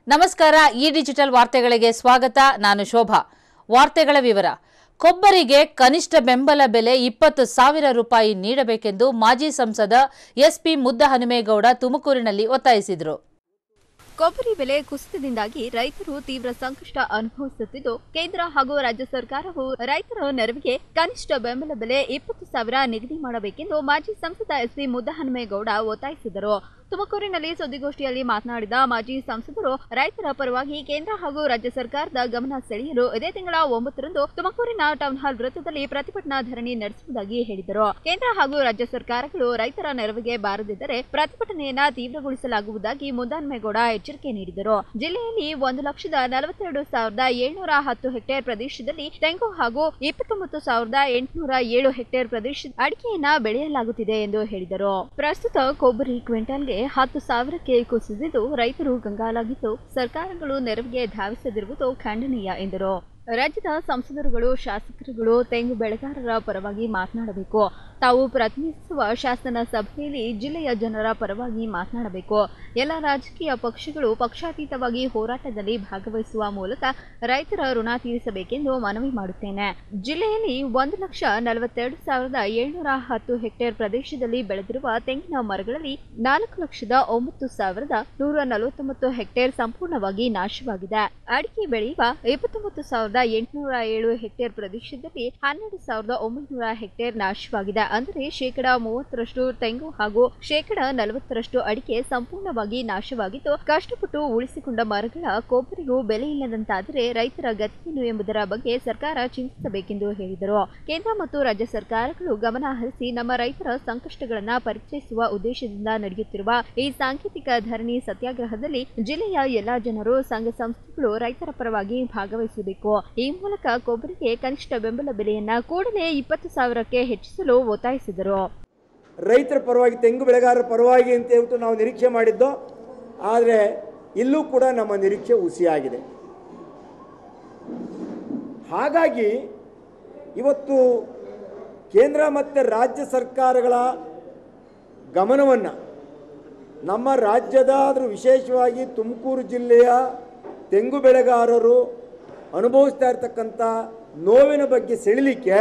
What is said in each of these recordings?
ನಮಸ್ಕಾರ ಈ ಡಿಜಿಟಲ್ ವಾರ್ತೆಗಳಿಗೆ ಸ್ವಾಗತ ನಾನು ಶೋಭಾ ವಾರ್ತೆಗಳ ವಿವರ ಕೊಬ್ಬರಿಗೆ ಕನಿಷ್ಠ ಬೆಂಬಲ ಬೆಲೆ ಇಪ್ಪತ್ತು ಸಾವಿರ ರೂಪಾಯಿ ನೀಡಬೇಕೆಂದು ಮಾಜಿ ಸಂಸದ ಎಸ್ಪಿ ಮುದ್ದಹನುಮೇಗೌಡ ತುಮಕೂರಿನಲ್ಲಿ ಒತ್ತಾಯಿಸಿದರು ಕೊಬ್ಬರಿ ಬೆಲೆ ಕುಸಿತದಿಂದಾಗಿ ರೈತರು ತೀವ್ರ ಸಂಕಷ್ಟ ಅನುಭವಿಸುತ್ತಿದ್ದು ಕೇಂದ್ರ ಹಾಗೂ ರಾಜ್ಯ ಸರ್ಕಾರವು ರೈತರ ನೆರವಿಗೆ ಕನಿಷ್ಠ ಬೆಂಬಲ ಬೆಲೆ ಇಪ್ಪತ್ತು ಸಾವಿರ ನಿಗದಿ ಮಾಡಬೇಕೆಂದು ಮಾಜಿ ಸಂಸದ ಎಸ್ಪಿ ಮುದ್ದಹನುಮೇಗೌಡ ಒತ್ತಾಯಿಸಿದರು ತುಮಕೂರಿನಲ್ಲಿ ಸುದ್ದಿಗೋಷ್ಠಿಯಲ್ಲಿ ಮಾತನಾಡಿದ ಮಾಜಿ ಸಂಸದರು ರೈತರ ಪರವಾಗಿ ಕೇಂದ್ರ ಹಾಗೂ ರಾಜ್ಯ ಸರ್ಕಾರದ ಗಮನ ಸೆಳೆಯಲು ಇದೇ ತಿಂಗಳ ಒಂಬತ್ತರಂದು ತುಮಕೂರಿನ ಟೌನ್ ಹಾಲ್ ವೃತ್ತದಲ್ಲಿ ಪ್ರತಿಭಟನಾ ಧರಣಿ ನಡೆಸುವುದಾಗಿ ಹೇಳಿದರು ಕೇಂದ್ರ ಹಾಗೂ ರಾಜ್ಯ ಸರ್ಕಾರಗಳು ರೈತರ ನೆರವಿಗೆ ಬಾರದಿದ್ದರೆ ಪ್ರತಿಭಟನೆಯನ್ನ ತೀವ್ರಗೊಳಿಸಲಾಗುವುದಾಗಿ ಮುದ್ದಹನುಮೇಗೌಡ ಎಚ್ಚರಿಕೆ ನೀಡಿದರು ಜಿಲ್ಲೆಯಲ್ಲಿ ಒಂದು ಲಕ್ಷದ ನಲವತ್ತೆರಡು ಸಾವಿರದ ಏಳ್ನೂರ ಹತ್ತು ಹೆಕ್ಟೇರ್ ಪ್ರದೇಶದಲ್ಲಿ ತೆಂಗು ಹಾಗೂ ಇಪ್ಪತ್ತೊಂಬತ್ತು ಸಾವಿರದ ಎಂಟುನೂರ ಏಳು ಹೆಕ್ಟೇರ್ ಪ್ರದೇಶ ಅಡಿಕೆಯನ್ನ ಬೆಳೆಯಲಾಗುತ್ತಿದೆ ಎಂದು ಹೇಳಿದರು ಪ್ರಸ್ತುತ ಕೊಬ್ಬರಿ ಕ್ವಿಂಟಲ್ಗೆ ಹತ್ತು ಸಾವಿರಕ್ಕೆ ಕುಸಿದಿದ್ದು ರೈತರು ಕಂಗಾಲಾಗಿದ್ದು ಸರ್ಕಾರಗಳು ನೆರವಿಗೆ ಧಾವಿಸದಿರುವುದು ಖಂಡನೀಯ ಎಂದರು ರಾಜ್ಯದ ಸಂಸದರುಗಳು ಶಾಸಕರುಗಳು ತೆಂಗು ಬೆಳೆಗಾರರ ಪರವಾಗಿ ಮಾತನಾಡಬೇಕು ತಾವು ಪ್ರತಿನಿಧಿಸುವ ಶಾಸನ ಸಭೆಯಲ್ಲಿ ಜಿಲ್ಲೆಯ ಜನರ ಪರವಾಗಿ ಮಾತನಾಡಬೇಕು ಎಲ್ಲ ರಾಜಕೀಯ ಪಕ್ಷಗಳು ಪಕ್ಷಾತೀತವಾಗಿ ಹೋರಾಟದಲ್ಲಿ ಭಾಗವಹಿಸುವ ಮೂಲಕ ರೈತರ ಋಣ ತೀರಿಸಬೇಕೆಂದು ಮನವಿ ಮಾಡುತ್ತೇನೆ ಜಿಲ್ಲೆಯಲ್ಲಿ ಒಂದು ಲಕ್ಷ ನಲವತ್ತೆರಡು ಸಾವಿರದ ಏಳ್ನೂರ ಹತ್ತು ಹೆಕ್ಟೇರ್ ಪ್ರದೇಶದಲ್ಲಿ ಬೆಳೆದಿರುವ ತೆಂಗಿನ ಮರಗಳಲ್ಲಿ ನಾಲ್ಕು ಲಕ್ಷದ ಒಂಬತ್ತು ಸಾವಿರದ ನೂರ ನಲವತ್ತೊಂಬತ್ತು ಹೆಕ್ಟೇರ್ ಸಂಪೂರ್ಣವಾಗಿ ನಾಶವಾಗಿದೆ ಅಡಿಕೆ ಬೆಳೆಯುವ ಇಪ್ಪತ್ತೊಂಬತ್ತು ಸಾವಿರದ ಎಂಟುನೂರ ಏಳು ಹೆಕ್ಟೇರ್ ಪ್ರದೇಶದಲ್ಲಿ ಹನ್ನೆರಡು ಸಾವಿರದ ಒಂಬೈನೂರ ಹೆಕ್ಟೇರ್ ನಾಶವಾಗಿದೆ ಅಂದರೆ ಶೇಕಡ ಮೂವತ್ತರಷ್ಟು ತೆಂಗು ಹಾಗೂ ಶೇಕಡ ನಲವತ್ತರಷ್ಟು ಅಡಿಕೆ ಸಂಪೂರ್ಣವಾಗಿ ನಾಶವಾಗಿದ್ದು ಕಷ್ಟಪಟ್ಟು ಉಳಿಸಿಕೊಂಡ ಮರಗಳ ಕೊಬ್ಬರಿಗೂ ಬೆಲೆ ಇಲ್ಲದಂತಾದರೆ ರೈತರ ಗತಿಯೇನು ಎಂಬುದರ ಬಗ್ಗೆ ಸರ್ಕಾರ ಚಿಂತಿಸಬೇಕೆಂದು ಹೇಳಿದರು ಕೇಂದ್ರ ಮತ್ತು ರಾಜ್ಯ ಸರ್ಕಾರಗಳು ಗಮನ ಹರಿಸಿ ನಮ್ಮ ರೈತರ ಸಂಕಷ್ಟಗಳನ್ನ ಪರಿಚಯಿಸುವ ಉದ್ದೇಶದಿಂದ ನಡೆಯುತ್ತಿರುವ ಈ ಸಾಂಕೇತಿಕ ಧರಣಿ ಸತ್ಯಾಗ್ರಹದಲ್ಲಿ ಜಿಲ್ಲೆಯ ಎಲ್ಲಾ ಜನರು ಸಂಘ ಸಂಸ್ಥೆಗಳು ರೈತರ ಪರವಾಗಿ ಭಾಗವಹಿಸಬೇಕು ಈ ಮೂಲಕ ಕೊಬ್ಬರಿಗೆ ಕನಿಷ್ಠ ಬೆಂಬಲ ಬೆಲೆಯನ್ನ ಕೂಡಲೇ ಇಪ್ಪತ್ತು ಸಾವಿರಕ್ಕೆ ಹೆಚ್ಚಿಸಲು ಒತ್ತಾಯಿಸಿದರು ರೈತರ ಪರವಾಗಿ ತೆಂಗು ಬೆಳೆಗಾರರ ಪರವಾಗಿ ಅಂತ ಹೇಳ್ಬಿಟ್ಟು ನಾವು ನಿರೀಕ್ಷೆ ಮಾಡಿದ್ದು ಆದರೆ ಇಲ್ಲೂ ಕೂಡ ನಮ್ಮ ನಿರೀಕ್ಷೆ ಹುಸಿಯಾಗಿದೆ ಹಾಗಾಗಿ ಇವತ್ತು ಕೇಂದ್ರ ಮತ್ತು ರಾಜ್ಯ ಸರ್ಕಾರಗಳ ಗಮನವನ್ನು ನಮ್ಮ ರಾಜ್ಯದ ಆದರೂ ವಿಶೇಷವಾಗಿ ತುಮಕೂರು ಜಿಲ್ಲೆಯ ತೆಂಗು ಬೆಳೆಗಾರರು ಅನುಭವಿಸ್ತಾ ಇರ್ತಕ್ಕಂಥ ನೋವಿನ ಬಗ್ಗೆ ಸೆಳಿಲಿಕ್ಕೆ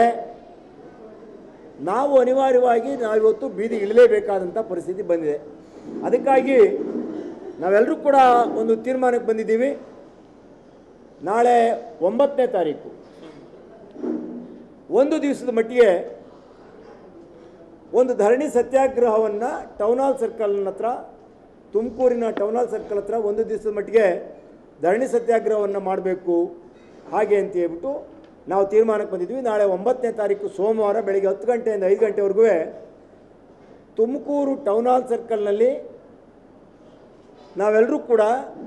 ನಾವು ಅನಿವಾರ್ಯವಾಗಿ ನಾವಿವತ್ತು ಬೀದಿ ಇಳಲೇಬೇಕಾದಂಥ ಪರಿಸ್ಥಿತಿ ಬಂದಿದೆ ಅದಕ್ಕಾಗಿ ನಾವೆಲ್ಲರೂ ಕೂಡ ಒಂದು ತೀರ್ಮಾನಕ್ಕೆ ಬಂದಿದ್ದೀವಿ ನಾಳೆ ಒಂಬತ್ತನೇ ತಾರೀಕು ಒಂದು ದಿವಸದ ಮಟ್ಟಿಗೆ ಒಂದು ಧರಣಿ ಸತ್ಯಾಗ್ರಹವನ್ನು ಟೌನ್ ಹಾಲ್ ಸರ್ಕಲ್ ಹತ್ರ ತುಮಕೂರಿನ ಟೌನ್ ಹಾಲ್ ಸರ್ಕಲ್ ಹತ್ರ ಒಂದು ದಿವಸದ ಮಟ್ಟಿಗೆ ಧರಣಿ ಸತ್ಯಾಗ್ರಹವನ್ನು ಮಾಡಬೇಕು ಹಾಗೆ ಅಂತ ಹೇಳ್ಬಿಟ್ಟು ನಾವು ತೀರ್ಮಾನಕ್ಕೆ ಬಂದಿದ್ವಿ ನಾಳೆ ಒಂಬತ್ತನೇ ತಾರೀಕು ಸೋಮವಾರ ಬೆಳಗ್ಗೆ ಹತ್ತು ಗಂಟೆಯಿಂದ ಐದು ಗಂಟೆವರೆಗೂ ತುಮಕೂರು ಟೌನ್ ಹಾಲ್ ಸರ್ಕಲ್ನಲ್ಲಿ ನಾವೆಲ್ಲರೂ ಕೂಡ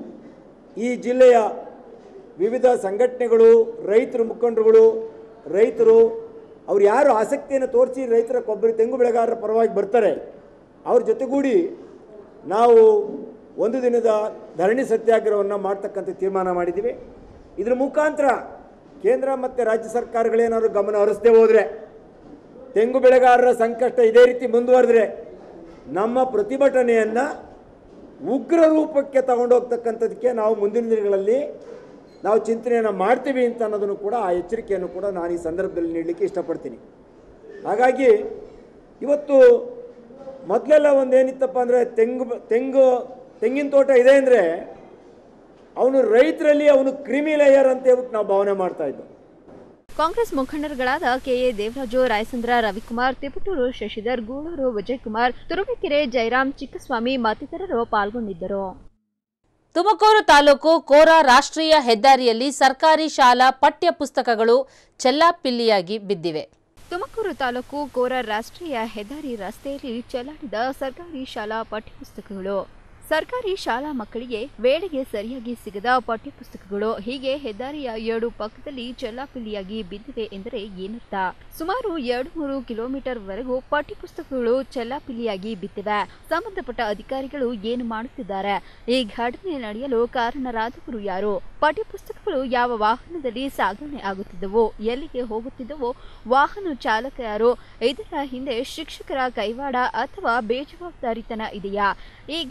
ಈ ಜಿಲ್ಲೆಯ ವಿವಿಧ ಸಂಘಟನೆಗಳು ರೈತರ ಮುಖಂಡರುಗಳು ರೈತರು ಅವ್ರು ಯಾರು ಆಸಕ್ತಿಯನ್ನು ತೋರಿಸಿ ರೈತರ ಕೊಬ್ಬರಿ ತೆಂಗು ಬೆಳೆಗಾರರ ಪರವಾಗಿ ಬರ್ತಾರೆ ಅವ್ರ ಜೊತೆಗೂಡಿ ನಾವು ಒಂದು ದಿನದ ಧರಣಿ ಸತ್ಯಾಗ್ರಹವನ್ನು ಮಾಡ್ತಕ್ಕಂಥ ತೀರ್ಮಾನ ಮಾಡಿದ್ದೀವಿ ಇದ್ರ ಮುಖಾಂತರ ಕೇಂದ್ರ ಮತ್ತು ರಾಜ್ಯ ಸರ್ಕಾರಗಳೇನಾದ್ರು ಗಮನ ಹರಿಸದೆ ಹೋದರೆ ತೆಂಗು ಬೆಳೆಗಾರರ ಸಂಕಷ್ಟ ಇದೇ ರೀತಿ ಮುಂದುವರೆದ್ರೆ ನಮ್ಮ ಪ್ರತಿಭಟನೆಯನ್ನು ಉಗ್ರ ರೂಪಕ್ಕೆ ತಗೊಂಡೋಗ್ತಕ್ಕಂಥದ್ದಕ್ಕೆ ನಾವು ಮುಂದಿನ ದಿನಗಳಲ್ಲಿ ನಾವು ಚಿಂತನೆಯನ್ನು ಮಾಡ್ತೀವಿ ಅಂತ ಅನ್ನೋದನ್ನು ಕೂಡ ಆ ಎಚ್ಚರಿಕೆಯನ್ನು ಕೂಡ ನಾನು ಈ ಸಂದರ್ಭದಲ್ಲಿ ನೀಡಲಿಕ್ಕೆ ಇಷ್ಟಪಡ್ತೀನಿ ಹಾಗಾಗಿ ಇವತ್ತು ಮೊದಲೆಲ್ಲ ಒಂದು ಏನಿತ್ತಪ್ಪ ಅಂದರೆ ತೆಂಗು ತೆಂಗು ತೆಂಗಿನ ತೋಟ ಇದೆ ಅಂದರೆ ಅವನು ರೈತರಲ್ಲಿ ಅವನು ಕ್ರಿಮಿ ಲೇಯರ್ ಅಂತ ಹೇಳ್ಬಿಟ್ಟು ನಾವು ಭಾವನೆ ಮಾಡ್ತಾ ಇದ್ದೋ ಕಾಂಗ್ರೆಸ್ ಮುಖಂಡರುಗಳಾದ ಕೆಎ ದೇವರಾಜು ರಾಯಚಂದ್ರ ರವಿಕುಮಾರ್ ತಿಪಟೂರು ಶಶಿಧರ್ ಗೂಳೂರು ವಿಜಯಕುಮಾರ್ ತುರುವೇಕೆರೆ ಜಯರಾಮ್ ಚಿಕ್ಕಸ್ವಾಮಿ ಮತ್ತಿತರರು ಪಾಲ್ಗೊಂಡಿದ್ದರು ತುಮಕೂರು ತಾಲೂಕು ಕೋರಾ ರಾಷ್ಟ್ರೀಯ ಹೆದ್ದಾರಿಯಲ್ಲಿ ಸರ್ಕಾರಿ ಶಾಲಾ ಪಠ್ಯ ಪುಸ್ತಕಗಳು ಚೆಲ್ಲಾಪಿಲ್ಲಿಯಾಗಿ ಬಿದ್ದಿವೆ ತುಮಕೂರು ತಾಲೂಕು ಕೋರ ರಾಷ್ಟ್ರೀಯ ಹೆದ್ದಾರಿ ರಸ್ತೆಯಲ್ಲಿ ಚೆಲ್ಲಾಡಿದ ಸರ್ಕಾರಿ ಶಾಲಾ ಪಠ್ಯಪುಸ್ತಕಗಳು ಸರ್ಕಾರಿ ಶಾಲಾ ಮಕ್ಕಳಿಗೆ ವೇಳೆಗೆ ಸರಿಯಾಗಿ ಸಿಗದ ಪಠ್ಯಪುಸ್ತಕಗಳು ಹೀಗೆ ಹೆದ್ದಾರಿಯ ಎರಡು ಪಕ್ಕದಲ್ಲಿ ಚೆಲ್ಲಾಪಿಲ್ಲಿಯಾಗಿ ಬಿದ್ದಿವೆ ಎಂದರೆ ಏನರ್ಥ ಸುಮಾರು ಎರಡು ಮೂರು ಕಿಲೋಮೀಟರ್ ವರೆಗೂ ಪಠ್ಯಪುಸ್ತಕಗಳು ಚೆಲ್ಲಾಪಿಲ್ಲಿಯಾಗಿ ಬಿದ್ದಿವೆ ಸಂಬಂಧಪಟ್ಟ ಅಧಿಕಾರಿಗಳು ಏನು ಮಾಡುತ್ತಿದ್ದಾರೆ ಈ ಘಟನೆ ನಡೆಯಲು ಕಾರಣರಾದವರು ಯಾರು ಪಠ್ಯಪುಸ್ತಕಗಳು ಯಾವ ವಾಹನದಲ್ಲಿ ಸಾಗಣೆ ಆಗುತ್ತಿದ್ದವು ಎಲ್ಲಿಗೆ ಹೋಗುತ್ತಿದ್ದವು ವಾಹನ ಚಾಲಕ ಯಾರು ಇದರ ಹಿಂದೆ ಶಿಕ್ಷಕರ ಕೈವಾಡ ಅಥವಾ ಬೇಜವಾಬ್ದಾರಿತನ ಇದೆಯಾ ಈ ಘಟನೆಯ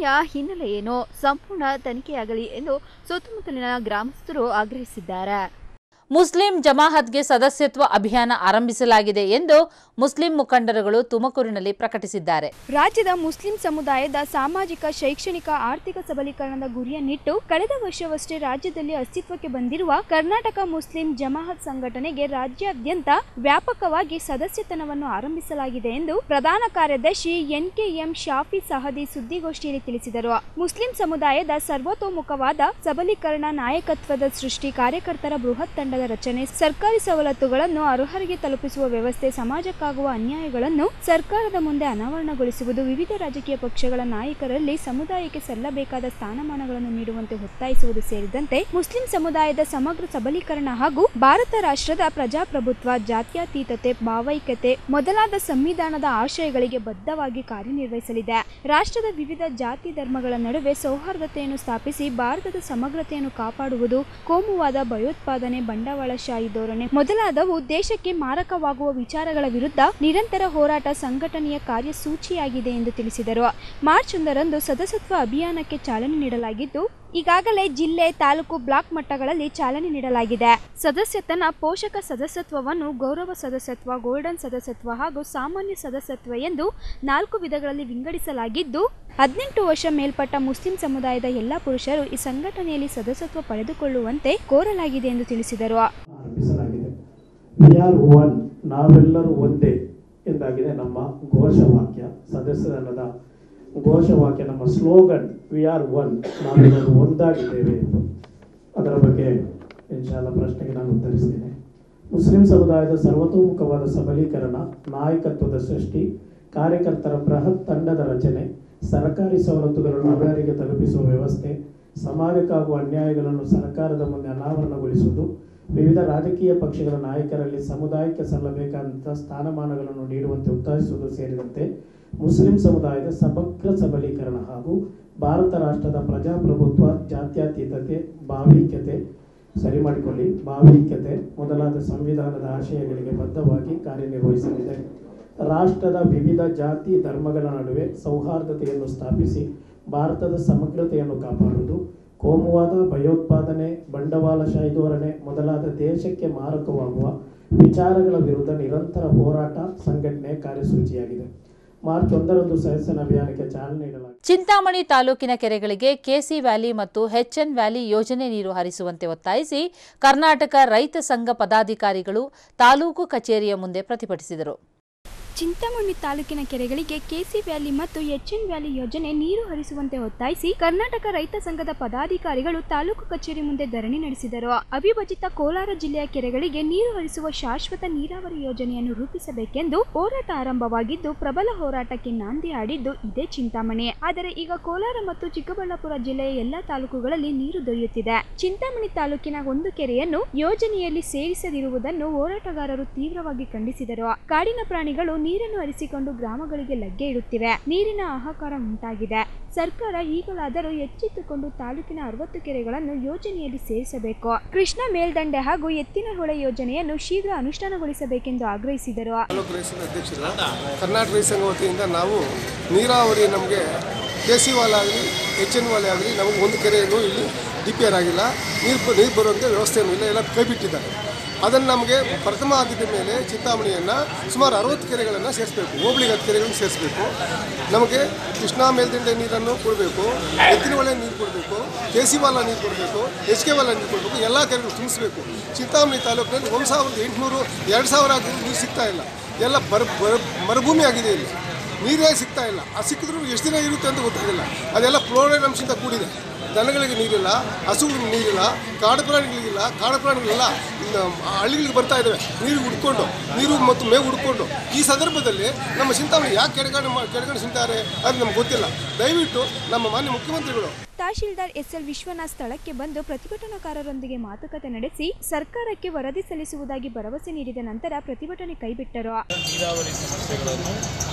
ಘಟನೆಯ ಹಿನ್ನೆಲೆ ಏನು ಸಂಪೂರ್ಣ ತನಿಖೆಯಾಗಲಿ ಎಂದು ಸುತ್ತಮುತ್ತಲಿನ ಗ್ರಾಮಸ್ಥರು ಆಗ್ರಹಿಸಿದ್ದಾರೆ ಮುಸ್ಲಿಂ ಜಮಾಹತ್ಗೆ ಸದಸ್ಯತ್ವ ಅಭಿಯಾನ ಆರಂಭಿಸಲಾಗಿದೆ ಎಂದು ಮುಸ್ಲಿಂ ಮುಖಂಡರುಗಳು ತುಮಕೂರಿನಲ್ಲಿ ಪ್ರಕಟಿಸಿದ್ದಾರೆ ರಾಜ್ಯದ ಮುಸ್ಲಿಂ ಸಮುದಾಯದ ಸಾಮಾಜಿಕ ಶೈಕ್ಷಣಿಕ ಆರ್ಥಿಕ ಸಬಲೀಕರಣದ ಗುರಿಯನ್ನಿಟ್ಟು ಕಳೆದ ವರ್ಷವಷ್ಟೇ ರಾಜ್ಯದಲ್ಲಿ ಅಸ್ತಿತ್ವಕ್ಕೆ ಬಂದಿರುವ ಕರ್ನಾಟಕ ಮುಸ್ಲಿಂ ಜಮಾಹತ್ ಸಂಘಟನೆಗೆ ರಾಜ್ಯಾದ್ಯಂತ ವ್ಯಾಪಕವಾಗಿ ಸದಸ್ಯತನವನ್ನು ಆರಂಭಿಸಲಾಗಿದೆ ಎಂದು ಪ್ರಧಾನ ಕಾರ್ಯದರ್ಶಿ ಎನ್ಕೆಎಂ ಶಾಫಿ ಸಹದಿ ಸುದ್ದಿಗೋಷ್ಠಿಯಲ್ಲಿ ತಿಳಿಸಿದರು ಮುಸ್ಲಿಂ ಸಮುದಾಯದ ಸರ್ವತೋಮುಖವಾದ ಸಬಲೀಕರಣ ನಾಯಕತ್ವದ ಸೃಷ್ಟಿ ಕಾರ್ಯಕರ್ತರ ಬೃಹತ್ ತಂಡದ ರಚನೆ ಸರ್ಕಾರಿ ಸವಲತ್ತುಗಳನ್ನು ಅರ್ಹರಿಗೆ ತಲುಪಿಸುವ ವ್ಯವಸ್ಥೆ ಸಮಾಜಕ್ಕಾಗುವ ಅನ್ಯಾಯಗಳನ್ನು ಸರ್ಕಾರದ ಮುಂದೆ ಅನಾವರಣಗೊಳಿಸುವುದು ವಿವಿಧ ರಾಜಕೀಯ ಪಕ್ಷಗಳ ನಾಯಕರಲ್ಲಿ ಸಮುದಾಯಕ್ಕೆ ಸಲ್ಲಬೇಕಾದ ಸ್ಥಾನಮಾನಗಳನ್ನು ನೀಡುವಂತೆ ಒತ್ತಾಯಿಸುವುದು ಸೇರಿದಂತೆ ಮುಸ್ಲಿಂ ಸಮುದಾಯದ ಸಮಗ್ರ ಸಬಲೀಕರಣ ಹಾಗೂ ಭಾರತ ರಾಷ್ಟ್ರದ ಪ್ರಜಾಪ್ರಭುತ್ವ ಜಾತ್ಯತೀತತೆ ಭಾವೈಕ್ಯತೆ ಮೊದಲಾದ ಸಂವಿಧಾನದ ಆಶಯಗಳಿಗೆ ಬದ್ಧವಾಗಿ ಕಾರ್ಯನಿರ್ವಹಿಸಲಿದೆ ರಾಷ್ಟ್ರದ ವಿವಿಧ ಜಾತಿ ಧರ್ಮಗಳ ನಡುವೆ ಸೌಹಾರ್ದತೆಯನ್ನು ಸ್ಥಾಪಿಸಿ ಭಾರತದ ಸಮಗ್ರತೆಯನ್ನು ಕಾಪಾಡುವುದು ಕೋಮುವಾದ ಭಯೋತ್ಪಾದನೆ ಬಂಡವಾಳಶಾಹಿ ಧೋರಣೆ ಮೊದಲಾದವು ದೇಶಕ್ಕೆ ಮಾರಕವಾಗುವ ವಿಚಾರಗಳ ವಿರುದ್ಧ ನಿರಂತರ ಹೋರಾಟ ಸಂಘಟನೆಯ ಕಾರ್ಯಸೂಚಿಯಾಗಿದೆ ಎಂದು ತಿಳಿಸಿದರು ಮಾರ್ಚ್ ಒಂದರಂದು ಸದಸ್ಯತ್ವ ಅಭಿಯಾನಕ್ಕೆ ಚಾಲನೆ ನೀಡಲಾಗಿದ್ದು ಈಗಾಗಲೇ ಜಿಲ್ಲೆ ತಾಲೂಕು ಬ್ಲಾಕ್ ಮಟ್ಟಗಳಲ್ಲಿ ಚಾಲನೆ ನೀಡಲಾಗಿದೆ ಸದಸ್ಯತನ ಪೋಷಕ ಸದಸ್ಯತ್ವವನ್ನು ಗೌರವ ಸದಸ್ಯತ್ವ ಗೋಲ್ಡನ್ ಸದಸ್ಯತ್ವ ಹಾಗೂ ಸಾಮಾನ್ಯ ಸದಸ್ಯತ್ವ ಎಂದು ನಾಲ್ಕು ವಿಧಗಳಲ್ಲಿ ವಿಂಗಡಿಸಲಾಗಿದ್ದು ಹದಿನೆಂಟು ವರ್ಷ ಮೇಲ್ಪಟ್ಟ ಮುಸ್ಲಿಂ ಸಮುದಾಯದ ಎಲ್ಲ ಪುರುಷರು ಈ ಸಂಘಟನೆಯಲ್ಲಿ ಸದಸ್ಯತ್ವ ಪಡೆದುಕೊಳ್ಳುವಂತೆ ಕೋರಲಾಗಿದೆ ಎಂದು ತಿಳಿಸಿದರು ಆರಂಭಿಸಲಾಗಿದೆ ವಿ ಆರ್ ಒನ್ ನಾವೆಲ್ಲರೂ ಒಂದೇ ಎಂದಾಗಿದೆ ನಮ್ಮ ಘೋಷವಾಕ್ಯ ಸದಸ್ಯರನ್ನದ ಘೋಷವಾಕ್ಯ ನಮ್ಮ ಸ್ಲೋಗನ್ ವಿ ಆರ್ ಒನ್ ನಾವೆಲ್ಲರೂ ಒಂದಾಗಿದ್ದೇವೆ ಎಂದು ಅದರ ಬಗ್ಗೆ ಇನ್ಶಾಲ್ಲ ಪ್ರಶ್ನೆಗೆ ನಾನು ಉತ್ತರಿಸ್ತೇನೆ ಮುಸ್ಲಿಂ ಸಮುದಾಯದ ಸರ್ವತೋಮುಖವಾದ ಸಬಲೀಕರಣ ನಾಯಕತ್ವದ ಸೃಷ್ಟಿ ಕಾರ್ಯಕರ್ತರ ಬೃಹತ್ ತಂಡದ ರಚನೆ ಸರ್ಕಾರಿ ಸವಲತ್ತುಗಳನ್ನು ಅರ್ಹರಿಗೆ ತಲುಪಿಸುವ ವ್ಯವಸ್ಥೆ ಸಮಾಜಕ್ಕಾಗುವ ಅನ್ಯಾಯಗಳನ್ನು ಸರ್ಕಾರದ ಮುಂದೆ ಅನಾವರಣಗೊಳಿಸುವುದು ವಿವಿಧ ರಾಜಕೀಯ ಪಕ್ಷಗಳ ನಾಯಕರಲ್ಲಿ ಸಮುದಾಯಕ್ಕೆ ಸಲ್ಲಬೇಕಾದಂಥ ಸ್ಥಾನಮಾನಗಳನ್ನು ನೀಡುವಂತೆ ಒತ್ತಾಯಿಸುವುದು ಸೇರಿದಂತೆ ಮುಸ್ಲಿಂ ಸಮುದಾಯದ ಸಮಗ್ರ ಸಬಲೀಕರಣ ಹಾಗೂ ಭಾರತ ರಾಷ್ಟ್ರದ ಪ್ರಜಾಪ್ರಭುತ್ವ ಜಾತ್ಯತೀತತೆ ಭಾವೈಕ್ಯತೆ ಸರಿ ಮಾಡಿಕೊಳ್ಳಿ ಭಾವೈಕ್ಯತೆ ಮೊದಲಾದ ಸಂವಿಧಾನದ ಆಶಯಗಳಿಗೆ ಬದ್ಧವಾಗಿ ಕಾರ್ಯನಿರ್ವಹಿಸಲಿದೆ ರಾಷ್ಟ್ರದ ವಿವಿಧ ಜಾತಿ ಧರ್ಮಗಳ ನಡುವೆ ಸೌಹಾರ್ದತೆಯನ್ನು ಸ್ಥಾಪಿಸಿ ಭಾರತದ ಸಮಗ್ರತೆಯನ್ನು ಕಾಪಾಡುವುದು ಕೋಮುವಾದ ಭಯೋತ್ಪಾದನೆ ಬಂಡವಾಳಶಾಹಿ ಧೋರಣೆ ಮೊದಲಾದ ದೇಶಕ್ಕೆ ಮಾರಕವಾಗುವ ವಿಚಾರಗಳ ವಿರುದ್ಧ ನಿರಂತರ ಹೋರಾಟ ಸಂಘಟನೆ ಕಾರ್ಯಸೂಚಿಯಾಗಿದೆ ಮಾರ್ಚ್ ಒಂದರಂದು ಸದಸ್ಯನ ಅಭಿಯಾನಕ್ಕೆ ಚಾಲನೆ ನೀಡಲಾಗಿದೆ ಚಿಂತಾಮಣಿ ತಾಲೂಕಿನ ಕೆರೆಗಳಿಗೆ ಕೆಸಿ ವ್ಯಾಲಿ ಮತ್ತು ಎಚ್ಎನ್ ವ್ಯಾಲಿ ಯೋಜನೆ ನೀರು ಹರಿಸುವಂತೆ ಒತ್ತಾಯಿಸಿ ಕರ್ನಾಟಕ ರೈತ ಸಂಘ ಪದಾಧಿಕಾರಿಗಳು ತಾಲೂಕು ಕಚೇರಿಯ ಮುಂದೆ ಪ್ರತಿಭಟಿಸಿದರು ಚಿಂತಾಮಣಿ ತಾಲೂಕಿನ ಕೆರೆಗಳಿಗೆ ಕೆಸಿ ವ್ಯಾಲಿ ಮತ್ತು ಎಚ್ಎನ್ ವ್ಯಾಲಿ ಯೋಜನೆ ನೀರು ಹರಿಸುವಂತೆ ಒತ್ತಾಯಿಸಿ ಕರ್ನಾಟಕ ರೈತ ಸಂಘದ ಪದಾಧಿಕಾರಿಗಳು ತಾಲೂಕು ಕಚೇರಿ ಮುಂದೆ ಧರಣಿ ನಡೆಸಿದರು ಅವಿಭಜಿತ ಕೋಲಾರ ಜಿಲ್ಲೆಯ ಕೆರೆಗಳಿಗೆ ನೀರು ಹರಿಸುವ ಶಾಶ್ವತ ನೀರಾವರಿ ಯೋಜನೆಯನ್ನು ರೂಪಿಸಬೇಕೆಂದು ಹೋರಾಟ ಆರಂಭವಾಗಿದ್ದು ಪ್ರಬಲ ಹೋರಾಟಕ್ಕೆ ನಾಂದಿ ಆಡಿದ್ದು ಇದೇ ಚಿಂತಾಮಣಿ ಆದರೆ ಈಗ ಕೋಲಾರ ಮತ್ತು ಚಿಕ್ಕಬಳ್ಳಾಪುರ ಜಿಲ್ಲೆಯ ಎಲ್ಲಾ ತಾಲೂಕುಗಳಲ್ಲಿ ನೀರು ದೊರೆಯುತ್ತಿದೆ ಚಿಂತಾಮಣಿ ತಾಲೂಕಿನ ಒಂದು ಕೆರೆಯನ್ನು ಯೋಜನೆಯಲ್ಲಿ ಸೇರಿಸದಿರುವುದನ್ನು ಹೋರಾಟಗಾರರು ತೀವ್ರವಾಗಿ ಖಂಡಿಸಿದರು ಕಾಡಿನ ಪ್ರಾಣಿಗಳು ನೀರನ್ನು ಹರಿಸಿಕೊಂಡು ಗ್ರಾಮಗಳಿಗೆ ಲಗ್ಗೆ ಇಡುತ್ತಿವೆ ನೀರಿನ ಹಾಹಾಕಾರ ಉಂಟಾಗಿದೆ ಸರ್ಕಾರ ಈಗಲಾದರೂ ಎಚ್ಚೆತ್ತುಕೊಂಡು ತಾಲೂಕಿನ ಅರವತ್ತು ಕೆರೆಗಳನ್ನು ಯೋಜನೆಯಲ್ಲಿ ಸೇರಿಸಬೇಕು ಕೃಷ್ಣ ಮೇಲ್ದಂಡೆ ಹಾಗೂ ಎತ್ತಿನ ಹೊಳೆ ಯೋಜನೆಯನ್ನು ಶೀಘ್ರ ಅನುಷ್ಠಾನಗೊಳಿಸಬೇಕೆಂದು ಆಗ್ರಹಿಸಿದರು ತಾಲೂಕು ರೈತರ ಅಧ್ಯಕ್ಷರು ಕರ್ನಾಟಕ ರೈತ ಸಂಘ ವತಿಯಿಂದ ನಾವು ನೀರಾವರಿ ನಮಗೆ ಕೆ ಸಿ ವಾಲ ಆಗಲಿ ಎಚ್ ಎನ್ ವಾಲೆ ಆಗಲಿ ನಮಗೆ ಒಂದು ಕೆರೆಯನ್ನು ಇಲ್ಲಿ ರಿಪೇರ್ ಆಗಿಲ್ಲ ನೀರು ಬ- ನೀರು ಬರುವಂಥ ವ್ಯವಸ್ಥೆಯೂ ಇಲ್ಲ ಎಲ್ಲ ಕೈ ಬಿಟ್ಟಿದ್ದಾರೆ ಅದನ್ನು ನಮಗೆ ಪ್ರಥಮ ಆದ್ಯತೆ ಮೇಲೆ ಚಿಂತಾಮಣಿಯನ್ನು ಸುಮಾರು ಅರವತ್ತು ಕೆರೆಗಳನ್ನು ಸೇರಿಸಬೇಕು ಹೋಬಳಿಗೆ ಹತ್ತು ಕೆರೆಗಳನ್ನು ಸೇರಿಸಬೇಕು ನಮಗೆ ಕೃಷ್ಣಾ ಮೇಲ್ದಂಡೆ ನೀರನ್ನು ಕೊಡಬೇಕು ಎತ್ತಿನ ಹೊಳೆ ನೀರು ಕೊಡಬೇಕು ಕೆ ಸಿ ವಾಲ ನೀರು ಕೊಡಬೇಕು ಎಚ್ ಕೆ ವಾಲ ನೀರು ಕೊಡಬೇಕು ಎಲ್ಲ ಕೆರೆಗಳು ತುಂಬಿಸಬೇಕು ಚಿಂತಾಮಣಿ ತಾಲೂಕಿನಲ್ಲಿ ಒಂದು ಸಾವಿರದ ಎಂಟುನೂರು ಎರಡು ಸಾವಿರ ಆಗಿದ್ರು ನೀರು ಸಿಗ್ತಾ ಇಲ್ಲ ಎಲ್ಲ ಬರ ಬರ ಮರುಭೂಮಿ ಆಗಿದೆ ಇಲ್ಲಿ ನೀರೇ ಸಿಗ್ತಾ ಇಲ್ಲ ಅದು ಸಿಕ್ಕಿದ್ರು ಎಷ್ಟು ದಿನ ಇರುತ್ತೆ ಅಂತ ಗೊತ್ತಾಗಿಲ್ಲ ಅದೆಲ್ಲ ಫ್ಲೋರೈಡ್ ಅಂಶದಿಂದ ಕೂಡಿದೆ ದನಗಳಿಗೆ ನೀರಿಲ್ಲ ಹಸುಗಳಿಗೆ ನೀರಿಲ್ಲ ಕಾಡು ಪ್ರಾಣಿಗಳಿಗಿಲ್ಲ ಕಾಡು ಪ್ರಾಣಿಗಳೆಲ್ಲ ಇನ್ನು ಹಳ್ಳಿಗಳಿಗೆ ಬರ್ತಾ ಇದ್ದಾವೆ ನೀರು ಹುಡ್ಕೊಂಡು ನೀರು ಮತ್ತು ಮೇವು ಹುಡ್ಕೊಂಡು ಈ ಸಂದರ್ಭದಲ್ಲಿ ನಮ್ಮ ಚಿಂತಾಮಣಿ ಯಾಕೆ ಕೆಳಗಡೆ ಮಾ- ಕೆಳಗಡೆ ಸಿಗ್ತಾರೆ ಅದು ನಮ್ಗೆ ಗೊತ್ತಿಲ್ಲ ದಯವಿಟ್ಟು ನಮ್ಮ ಮಾನ್ಯ ಮುಖ್ಯಮಂತ್ರಿಗಳು ತಹಶೀಲ್ದಾರ್ ಎಸ್ಎಲ್ ವಿಶ್ವನಾಥ್ ಸ್ಥಳಕ್ಕೆ ಬಂದು ಪ್ರತಿಭಟನಾಕಾರರೊಂದಿಗೆ ಮಾತುಕತೆ ನಡೆಸಿ ಸರ್ಕಾರಕ್ಕೆ ವರದಿ ಸಲ್ಲಿಸುವುದಾಗಿ ಭರವಸೆ ನೀಡಿದ ನಂತರ ಪ್ರತಿಭಟನೆ ಕೈಬಿಟ್ಟರು ನೀರಾವರಿ ಸಮಸ್ಯೆಗಳನ್ನು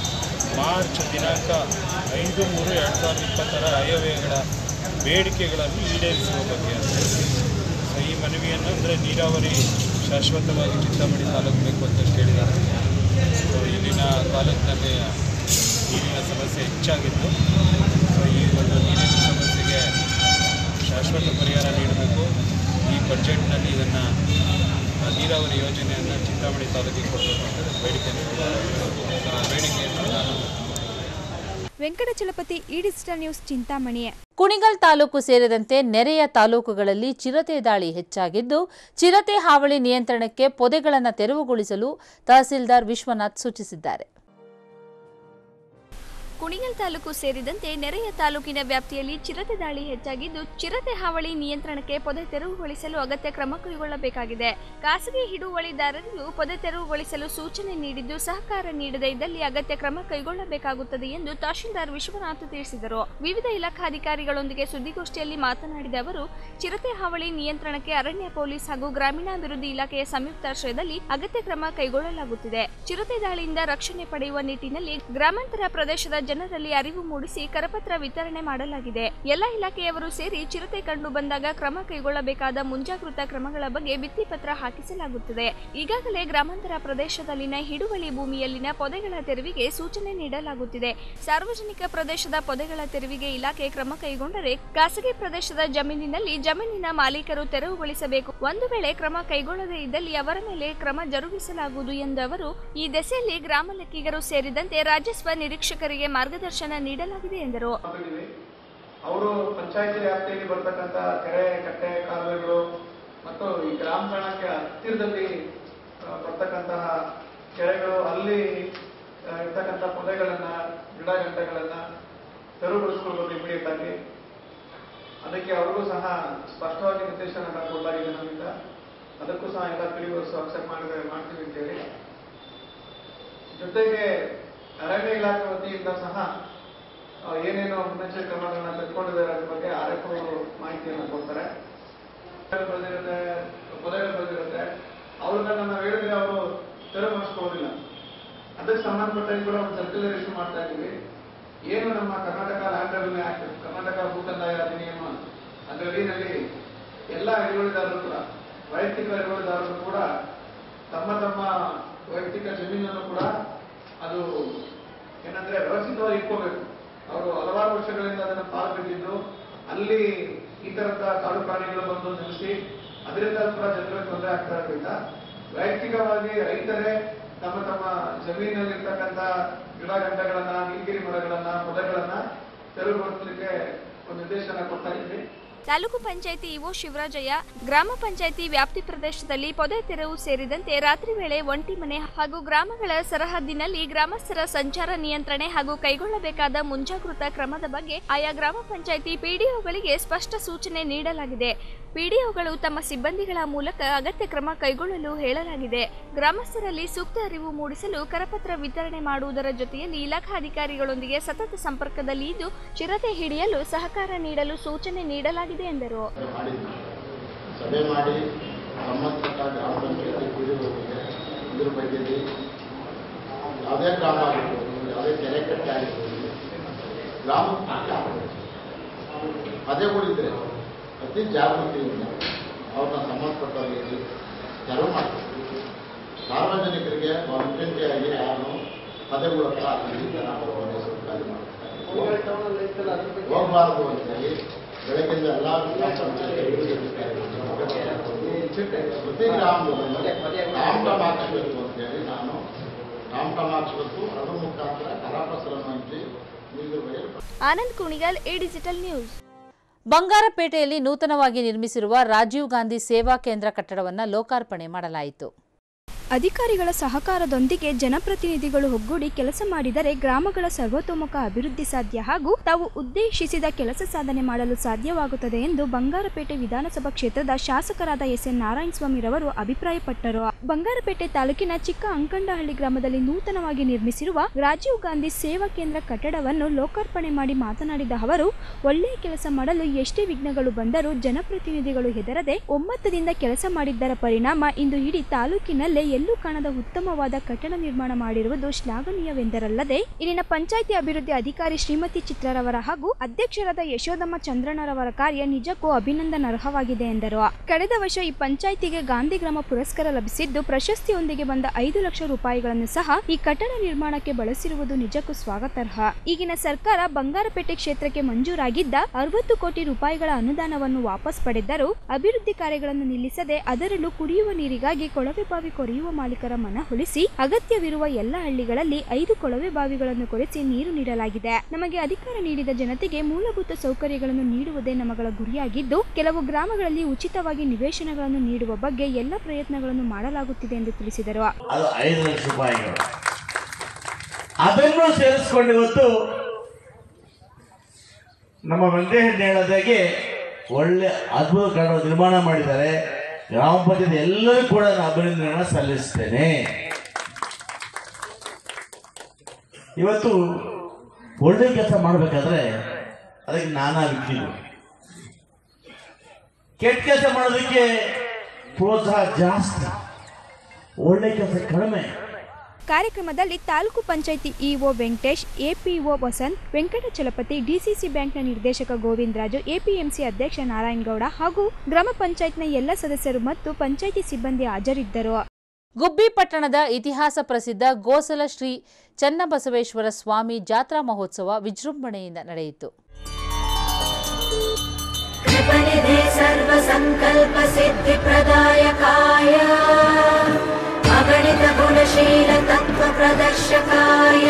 ಮಾರ್ಚ್ ದಿನಾಂಕ ಐದು ಮೂರು ಎರಡು ಸಾವಿರದ ಇಪ್ಪತ್ತರ ಆಯವ್ಯಯಗಳ ಬೇಡಿಕೆಗಳನ್ನು ಈಡೇರಿಸುವ ಬಗ್ಗೆ ಸೊ ಈ ಮನವಿಯನ್ನು ಅಂದರೆ ನೀರಾವರಿ ಶಾಶ್ವತವಾಗಿ ಚಿಂತಾಮಣಿ ತಾಲೂಕು ಬೇಕು ಅಂತ ಕೇಳಿದ್ದಾರೆ ಸೊ ಇಲ್ಲಿನ ತಾಲೂಕಿನಲ್ಲಿ ನೀರಿನ ಸಮಸ್ಯೆ ಹೆಚ್ಚಾಗಿತ್ತು ಸೊ ಈ ಒಂದು ನೀರಿನ ಸಮಸ್ಯೆಗೆ ಶಾಶ್ವತ ಪರಿಹಾರ ನೀಡಬೇಕು ಈ ಬಜೆಟ್ನಲ್ಲಿ ಇದನ್ನು ನೀರಾವರಿ ಯೋಜನೆಯನ್ನು ಚಿಂತಾಮಣಿ ತಾಲೂಕಿಗೆ ಕೊಡಬೇಕು ಅಂತ ಬೇಡಿಕೆ ಆ ಬೇಡಿಕೆಯನ್ನು ನಾನು ವೆಂಕಟಚಲಪತಿ ಈ ಡಿಜಿಟಲ್ ನ್ಯೂಸ್ ಚಿಂತಾಮಣಿ ಕುಣಿಗಲ್ ತಾಲೂಕು ಸೇರಿದಂತೆ ನೆರೆಯ ತಾಲೂಕುಗಳಲ್ಲಿ ಚಿರತೆ ದಾಳಿ ಹೆಚ್ಚಾಗಿದ್ದು ಚಿರತೆ ಹಾವಳಿ ನಿಯಂತ್ರಣಕ್ಕೆ ಪೊದೆಗಳನ್ನು ತೆರವುಗೊಳಿಸಲು ತಹಸೀಲ್ದಾರ್ ವಿಶ್ವನಾಥ್ ಸೂಚಿಸಿದ್ದಾರೆ ಕುಣಿಗಲ್ ತಾಲೂಕು ಸೇರಿದಂತೆ ನೆರೆಯ ತಾಲೂಕಿನ ವ್ಯಾಪ್ತಿಯಲ್ಲಿ ಚಿರತೆ ದಾಳಿ ಹೆಚ್ಚಾಗಿದ್ದು ಚಿರತೆ ಹಾವಳಿ ನಿಯಂತ್ರಣಕ್ಕೆ ಪೊದೆ ತೆರವುಗೊಳಿಸಲು ಅಗತ್ಯ ಕ್ರಮ ಕೈಗೊಳ್ಳಬೇಕಾಗಿದೆ ಖಾಸಗಿ ಹಿಡುವಳಿದಾರರಿಗೂ ಪೊದೆ ತೆರವುಗೊಳಿಸಲು ಸೂಚನೆ ನೀಡಿದ್ದು ಸಹಕಾರ ನೀಡದೇ ಇದ್ದಲ್ಲಿ ಅಗತ್ಯ ಕ್ರಮ ಕೈಗೊಳ್ಳಬೇಕಾಗುತ್ತದೆ ಎಂದು ತಹಶೀಲ್ದಾರ್ ವಿಶ್ವನಾಥ್ ತಿಳಿಸಿದರು ವಿವಿಧ ಇಲಾಖಾಧಿಕಾರಿಗಳೊಂದಿಗೆ ಸುದ್ದಿಗೋಷ್ಠಿಯಲ್ಲಿ ಮಾತನಾಡಿದ ಅವರು ಚಿರತೆ ಹಾವಳಿ ನಿಯಂತ್ರಣಕ್ಕೆ ಅರಣ್ಯ ಪೊಲೀಸ್ ಹಾಗೂ ಗ್ರಾಮೀಣಾಭಿವೃದ್ಧಿ ಇಲಾಖೆಯ ಸಂಯುಕ್ತಾಶ್ರಯದಲ್ಲಿ ಅಗತ್ಯ ಕ್ರಮ ಕೈಗೊಳ್ಳಲಾಗುತ್ತಿದೆ ಚಿರತೆ ದಾಳಿಯಿಂದ ರಕ್ಷಣೆ ಪಡೆಯುವ ನಿಟ್ಟಿನಲ್ಲಿ ಗ್ರಾಮಾಂತರ ಪ್ರದೇಶದ ಜನರಲ್ಲಿ ಅರಿವು ಮೂಡಿಸಿ ಕರಪತ್ರ ವಿತರಣೆ ಮಾಡಲಾಗಿದೆ ಎಲ್ಲ ಇಲಾಖೆಯವರು ಸೇರಿ ಚಿರತೆ ಕಂಡು ಬಂದಾಗ ಕ್ರಮ ಕೈಗೊಳ್ಳಬೇಕಾದ ಮುಂಜಾಗೃತಾ ಕ್ರಮಗಳ ಬಗ್ಗೆ ಭಿತ್ತಿಪತ್ರ ಹಾಕಿಸಲಾಗುತ್ತದೆ ಈಗಾಗಲೇ ಗ್ರಾಮಾಂತರ ಪ್ರದೇಶದಲ್ಲಿನ ಹಿಡುವಳಿ ಭೂಮಿಯಲ್ಲಿನ ಪೊದೆಗಳ ತೆರವಿಗೆ ಸೂಚನೆ ನೀಡಲಾಗುತ್ತಿದೆ ಸಾರ್ವಜನಿಕ ಪ್ರದೇಶದ ಪೊದೆಗಳ ತೆರವಿಗೆ ಇಲಾಖೆ ಕ್ರಮ ಕೈಗೊಂಡರೆ ಖಾಸಗಿ ಪ್ರದೇಶದ ಜಮೀನಿನಲ್ಲಿ ಜಮೀನಿನ ಮಾಲೀಕರು ತೆರವುಗೊಳಿಸಬೇಕು ಒಂದು ವೇಳೆ ಕ್ರಮ ಕೈಗೊಳ್ಳದೇ ಇದ್ದಲ್ಲಿ ಅವರ ಮೇಲೆ ಕ್ರಮ ಜರುಗಿಸಲಾಗುವುದು ಎಂದು ಅವರು ಈ ದೆಸೆಯಲ್ಲಿ ಗ್ರಾಮ ಲೆಕ್ಕಿಗರು ಸೇರಿದಂತೆ ರಾಜಸ್ವ ನಿರೀಕ್ಷಕರಿಗೆ ಮಾರ್ಗದರ್ಶನ ನೀಡಲಾಗಿದೆ ಎಂದರು ಮಾಡಿದ್ದೀವಿ ಅವರು ಪಂಚಾಯತಿ ವ್ಯಾಪ್ತಿಯಲ್ಲಿ ಬರ್ತಕ್ಕಂಥ ಕೆರೆ ಕಟ್ಟೆ ಕಾಲುವೆಗಳು ಮತ್ತು ಈ ಗ್ರಾಮ ಠಾಣಕ್ಕೆ ಹತ್ತಿರದಲ್ಲಿ ಆ, ಬರ್ತಕ್ಕಂತಹ ಕೆರೆಗಳು ಅಲ್ಲಿ ಆ, ಇರ್ತಕ್ಕಂಥ ಪೊದೆಗಳನ್ನ ಗಿಡ ಗಂಟೆಗಳನ್ನ ತೆರವುಗೊಳಿಸ್ಕೊಳ್ಬೇಕು ಇಮಿಡಿಯೇಟ್ ಆಗಿ ಅದಕ್ಕೆ ಅವ್ರಿಗೂ ಸಹ ಸ್ಪಷ್ಟವಾಗಿ ನಿರ್ದೇಶನ ಕೊಡಲಾಗಿದೆ ನಮ್ಮಿಂದ ಅದಕ್ಕೂ ಸಹ ಎಲ್ಲ ತಿಳಿವರ್ಸು ಅಕ್ಸೆಪ್ಟ್ ಮಾಡಿದ್ರೆ ಮಾಡ್ತೀವಿ ಅಂತೇಳಿ ಜೊತೆಗೆ ಅರಣ್ಯ ಇಲಾಖೆ ವತಿಯಿಂದ ಸಹ ಆ, ಏನೇನು ಮುನ್ನೆಚ್ಚರಿಕೆ ಕ್ರಮಗಳನ್ನ ತೆಗೆದುಕೊಂಡಿದ್ದಾರೆ ಅದ್ರ ಬಗ್ಗೆ ಆರ್ ಎಫ್ ಮಾಹಿತಿಯನ್ನು ಕೊಡ್ತಾರೆ ಬಂದಿರುತ್ತೆ ಪೊದೆಗಳು ಬಂದಿರುತ್ತೆ ಅವ್ರನ್ನ ನಾವು ಹೇಳಿದ್ರೆ ಅವರು ತೆರವುಗೊಳಿಸ್ಕೊಳ್ಳೋದಿಲ್ಲ ಅದಕ್ಕೆ ಸಂಬಂಧಪಟ್ಟಂಗೆ ಕೂಡ ಒಂದು ಸರ್ಕ್ಯುಲರ್ ಇಶ್ಯೂ ಮಾಡ್ತಾ ಇದ್ದೀವಿ ಏನು ನಮ್ಮ Karnataka land revenue act Karnataka ಭೂಕಂದಾಯ ಅಧಿನಿಯಮ ಅದರ ಅಡಿನಲ್ಲಿ ಎಲ್ಲ ಹಿಡುವಳಿದಾರರು ಕೂಡ ವೈಯಕ್ತಿಕ ಹಿಡುವಳಿದಾರರು ಕೂಡ ತಮ್ಮ ತಮ್ಮ ವೈಯಕ್ತಿಕ ಜಮೀನನ್ನು ಕೂಡ ಅದು ಏನಂದ್ರೆ ವ್ಯವಸ್ಥಿತವಾಗಿ ಇಟ್ಕೋಬೇಕು ಅವರು ಹಲವಾರು ವರ್ಷಗಳಿಂದ ಅದನ್ನು ಪಾಲು ಬಿಟ್ಟಿದ್ದು ಅಲ್ಲಿ ಈ ತರದ ಕಾಡು ಪ್ರಾಣಿಗಳು ಬಂದು ನಿಲ್ಲಿಸಿ ಅದರಿಂದ ಕೂಡ ಜನರಿಗೆ ತೊಂದರೆ ಆಗ್ತಾ ಇರೋದ್ರಿಂದ ವೈಯಕ್ತಿಕವಾಗಿ ರೈತರೇ ತಮ್ಮ ತಮ್ಮ ಜಮೀನಲ್ಲಿರ್ತಕ್ಕಂಥ ಗಿಡ ಗಂಟೆಗಳನ್ನ ನೀಲಗಿರಿ ಮರಗಳನ್ನ ಪೊದೆಗಳನ್ನ ತೆರವುಗೊಳಿಸಲಿಕ್ಕೆ ಒಂದು ನಿರ್ದೇಶನ ಕೊಡ್ತಾ ಇದ್ವಿ ತಾಲೂಕು ಪಂಚಾಯಿತಿ ಇಒ ಶಿವರಾಜಯ್ಯ ಗ್ರಾಮ ಪಂಚಾಯಿತಿ ವ್ಯಾಪ್ತಿ ಪ್ರದೇಶದಲ್ಲಿ ಪೊದೆ ತೆರವು ಸೇರಿದಂತೆ ರಾತ್ರಿ ವೇಳೆ ಒಂಟಿ ಮನೆ ಹಾಗೂ ಗ್ರಾಮಗಳ ಸರಹದ್ದಿನಲ್ಲಿ ಗ್ರಾಮಸ್ಥರ ಸಂಚಾರ ನಿಯಂತ್ರಣೆ ಹಾಗೂ ಕೈಗೊಳ್ಳಬೇಕಾದ ಮುಂಜಾಗೃತಾ ಕ್ರಮದ ಬಗ್ಗೆ ಆಯಾ ಗ್ರಾಮ ಪಂಚಾಯಿತಿ ಪಿಡಿಒಗಳಿಗೆ ಸ್ಪಷ್ಟ ಸೂಚನೆ ನೀಡಲಾಗಿದೆ ಪಿಡಿಒಗಳು ತಮ್ಮ ಸಿಬ್ಬಂದಿಗಳ ಮೂಲಕ ಅಗತ್ಯ ಕ್ರಮ ಕೈಗೊಳ್ಳಲು ಹೇಳಲಾಗಿದೆ ಗ್ರಾಮಸ್ಥರಲ್ಲಿ ಸೂಕ್ತ ಅರಿವು ಮೂಡಿಸಲು ಕರಪತ್ರ ವಿತರಣೆ ಮಾಡುವುದರ ಜೊತೆಯಲ್ಲಿ ಇಲಾಖಾಧಿಕಾರಿಗಳೊಂದಿಗೆ ಸತತ ಸಂಪರ್ಕದಲ್ಲಿ ಇದ್ದು ಚಿರತೆ ಹಿಡಿಯಲು ಸಹಕಾರ ನೀಡಲು ಸೂಚನೆ ನೀಡಲಾಗಿದೆ ಎಂದರು ಮಾಡಿದ್ವಿ ಸಭೆ ಮಾಡಿ ಸಂಬಂಧಪಟ್ಟ ಗ್ರಾಮ ಪಂಚಾಯತಿ ಕುಡಿಯುವವರಿಗೆ ಇದ್ರ ಬಗ್ಗೆಯಲ್ಲಿ ಯಾವುದೇ ಗ್ರಾಮ ಆಗಿರ್ಬೋದು ಯಾವುದೇ ಕೆರೆ ಕಟ್ಟೆ ಆಗಿರ್ಬೋದು ಗ್ರಾಮ ಪದೆಗಳಿದ್ರೆ ಅತಿ ಜಾಗೃತಿಯಿಂದ ಅವ್ರನ್ನ ಸಂಬಂಧಪಟ್ಟವರಿಗೆ ತೆರವು ಮಾಡ್ತಾರೆ ಸಾರ್ವಜನಿಕರಿಗೆ ವಾಲಂಟಿಯಾಗಿ ಯಾರು ಪದಗಳ ಹತ್ರ ಅಲ್ಲಿ ಜನ ಬರುವವರೆ ಸರ್ಕಾರಿ ಮಾಡ್ತಾರೆ ಹೋಗಬಾರದು ಅಂತೇಳಿ ಬೆಳಗ್ಗಿಂದ ಎಲ್ಲ ಗ್ರಾಮ ಪಂಚಾಯತಿ ಪ್ರತಿ ಗ್ರಾಮದಲ್ಲಿ ರಾಮಟಮ್ ಹಾಕಿಸ್ಬೇಕು ಅಂತೇಳಿ ನಾನು ರಾಮಟಮ್ ಹಾಕಿಸ್ಬೇಕು ಅದ್ರ ಮುಖಾಂತರ ಕರಾಪಸರನ್ನು ಹಂಚಿ ನೀರು ಬಯಲು Anand Kunigal A digital news ಬಂಗಾರಪೇಟೆಯಲ್ಲಿ ನೂತನವಾಗಿ ನಿರ್ಮಿಸಿರುವ ರಾಜೀವ್ ಗಾಂಧಿ ಸೇವಾ ಕೇಂದ್ರ ಕಟ್ಟಡವನ್ನು ಲೋಕಾರ್ಪಣೆ ಮಾಡಲಾಯಿತು ಅಧಿಕಾರಿಗಳ ಸಹಕಾರದೊಂದಿಗೆ ಜನಪ್ರತಿನಿಧಿಗಳು ಒಗ್ಗೂಡಿ ಕೆಲಸ ಮಾಡಿದರೆ ಗ್ರಾಮಗಳ ಸರ್ವತೋಮುಖ ಅಭಿವೃದ್ಧಿ ಸಾಧ್ಯ ಹಾಗೂ ತಾವು ಉದ್ದೇಶಿಸಿದ ಕೆಲಸ ಸಾಧನೆ ಮಾಡಲು ಸಾಧ್ಯವಾಗುತ್ತದೆ ಎಂದು ಬಂಗಾರಪೇಟೆ ವಿಧಾನಸಭಾ ಕ್ಷೇತ್ರದ ಶಾಸಕರಾದ ಎಸ್ ಎನ್ ನಾರಾಯಣಸ್ವಾಮಿರವರು ಅಭಿಪ್ರಾಯಪಟ್ಟರು ಬಂಗಾರಪೇಟೆ ತಾಲೂಕಿನ ಚಿಕ್ಕ ಅಂಕಂಡಹಳ್ಳಿ ಗ್ರಾಮದಲ್ಲಿ ನೂತನವಾಗಿ ನಿರ್ಮಿಸಿರುವ ರಾಜೀವ್ ಗಾಂಧಿ ಸೇವಾ ಕೇಂದ್ರ ಕಟ್ಟಡವನ್ನು ಲೋಕಾರ್ಪಣೆ ಮಾಡಿ ಮಾತನಾಡಿದ ಅವರು ಒಳ್ಳೆಯ ಕೆಲಸ ಮಾಡಲು ಎಷ್ಟೇ ವಿಘ್ನಗಳು ಬಂದರೂ ಜನಪ್ರತಿನಿಧಿಗಳು ಹೆದರದೆ ಒಮ್ಮತದಿಂದ ಕೆಲಸ ಮಾಡಿದ್ದರ ಪರಿಣಾಮ ಇಂದು ಇಡೀ ತಾಲೂಕಿನಲ್ಲೇ ಎಲ್ಲೂ ಕಾಣದ ಉತ್ತಮವಾದ ಕಟ್ಟಡ ನಿರ್ಮಾಣ ಮಾಡಿರುವುದು ಶ್ಲಾಘನೀಯವೆಂದರಲ್ಲದೆ ಇಲ್ಲಿನ ಪಂಚಾಯಿತಿ ಅಭಿವೃದ್ಧಿ ಅಧಿಕಾರಿ ಶ್ರೀಮತಿ ಚಿತ್ರರವರ ಹಾಗೂ ಅಧ್ಯಕ್ಷರಾದ ಯಶೋದಮ್ಮ ಚಂದ್ರಣ್ಣರವರ ಕಾರ್ಯ ನಿಜಕ್ಕೂ ಅಭಿನಂದನಾರ್ಹವಾಗಿದೆ ಎಂದರು ಕಳೆದ ವರ್ಷ ಈ ಪಂಚಾಯಿತಿಗೆ ಗಾಂಧಿ ಗ್ರಾಮ ಪುರಸ್ಕಾರ ಲಭಿಸಿದ್ದು ಪ್ರಶಸ್ತಿಯೊಂದಿಗೆ ಬಂದ ಐದು ಲಕ್ಷ ರೂಪಾಯಿಗಳನ್ನು ಸಹ ಈ ಕಟ್ಟಡ ನಿರ್ಮಾಣಕ್ಕೆ ಬಳಸಿರುವುದು ನಿಜಕ್ಕೂ ಸ್ವಾಗತಾರ್ಹ ಈಗಿನ ಸರ್ಕಾರ ಬಂಗಾರಪೇಟೆ ಕ್ಷೇತ್ರಕ್ಕೆ ಮಂಜೂರಾಗಿದ್ದ ಅರವತ್ತು ಕೋಟಿ ರೂಪಾಯಿಗಳ ಅನುದಾನವನ್ನು ವಾಪಸ್ ಪಡೆದರೂ ಅಭಿವೃದ್ಧಿ ಕಾರ್ಯಗಳನ್ನು ನಿಲ್ಲಿಸದೆ ಅದರಲ್ಲೂ ಕುಡಿಯುವ ನೀರಿಗಾಗಿ ಕೊಳವೆ ಬಾವಿ ಕೊರೆಯುವ ಮಾಲೀಕರ ಮನವೊಲಿಸಿ ಅಗತ್ಯವಿರುವ ಎಲ್ಲ ಹಳ್ಳಿಗಳಲ್ಲಿ ಐದು ಕೊಳವೆ ಬಾವಿಗಳನ್ನು ಕೊರೆಸಿ ನೀರು ನೀಡಲಾಗಿದೆ ನಮಗೆ ಅಧಿಕಾರ ನೀಡಿದ ಜನತೆಗೆ ಮೂಲಭೂತ ಸೌಕರ್ಯಗಳನ್ನು ನೀಡುವುದೇ ನಮಗಳ ಗುರಿಯಾಗಿದ್ದು ಕೆಲವು ಗ್ರಾಮಗಳಲ್ಲಿ ಉಚಿತವಾಗಿ ನಿವೇಶನಗಳನ್ನು ನೀಡುವ ಬಗ್ಗೆ ಎಲ್ಲ ಪ್ರಯತ್ನಗಳನ್ನು ಮಾಡಲಾಗುತ್ತಿದೆ ಎಂದು ತಿಳಿಸಿದರು ಅದು ಐದು ಲಕ್ಷ ರೂಪಾಯಿಗಳು ಅದನ್ನು ಸೇರಿಸ್ಕೊಂಡು ಇವತ್ತು ನಮ್ಮ ವೆಂಕಟೇಶ್ ಹೇಳೋದಾಗೆ ಒಳ್ಳೆ ಅದ್ಭುತ ಕಟ್ಟಡ ನಿರ್ಮಾಣ ಮಾಡಿದ್ದಾರೆ ಗ್ರಾಮ ಪಂಚಾಯತ್ ಎಲ್ಲರೂ ಕೂಡ ನಾನು ಅಭಿನಂದನೆಗಳನ್ನ ಸಲ್ಲಿಸ್ತೇನೆ ಇವತ್ತು ಒಳ್ಳೆ ಕೆಲಸ ಮಾಡಬೇಕಾದ್ರೆ ಅದಕ್ಕೆ ನಾನಾ ವ್ಯಕ್ತಿಗಳು ಕೆಟ್ಟ ಕೆಲಸ ಮಾಡೋದಕ್ಕೆ ಪ್ರೋತ್ಸಾಹ ಜಾಸ್ತಿ ಒಳ್ಳೆ ಕೆಲಸ ಕಡಿಮೆ ಕಾರ್ಯಕ್ರಮದಲ್ಲಿ taluk panchayat EO Venkatesh APO Vasanth Venkatachalapathi DCC ಬ್ಯಾಂಕ್ನ ನಿರ್ದೇಶಕ ಗೋವಿಂದರಾಜು ಎಪಿಎಂಸಿ ಅಧ್ಯಕ್ಷ ನಾರಾಯಣಗೌಡ ಹಾಗೂ ಗ್ರಾಮ ಪಂಚಾಯತ್ನ ಎಲ್ಲ ಸದಸ್ಯರು ಮತ್ತು ಪಂಚಾಯಿತಿ ಸಿಬ್ಬಂದಿ ಹಾಜರಿದ್ದರು ಗುಬ್ಬಿ ಪಟ್ಟಣದ ಇತಿಹಾಸ ಪ್ರಸಿದ್ಧ ಗೋಸಲ ಶ್ರೀ ಚನ್ನಬಸವೇಶ್ವರ ಸ್ವಾಮಿ ಜಾತ್ರಾ ಮಹೋತ್ಸವ ವಿಜೃಂಭಣೆಯಿಂದ ನಡೆಯಿತು कृपनिधे सर्वसङ्कल्पसिद्धिप्रदायकाय अगणितगुणशील तत्त्वप्रदर्शकाय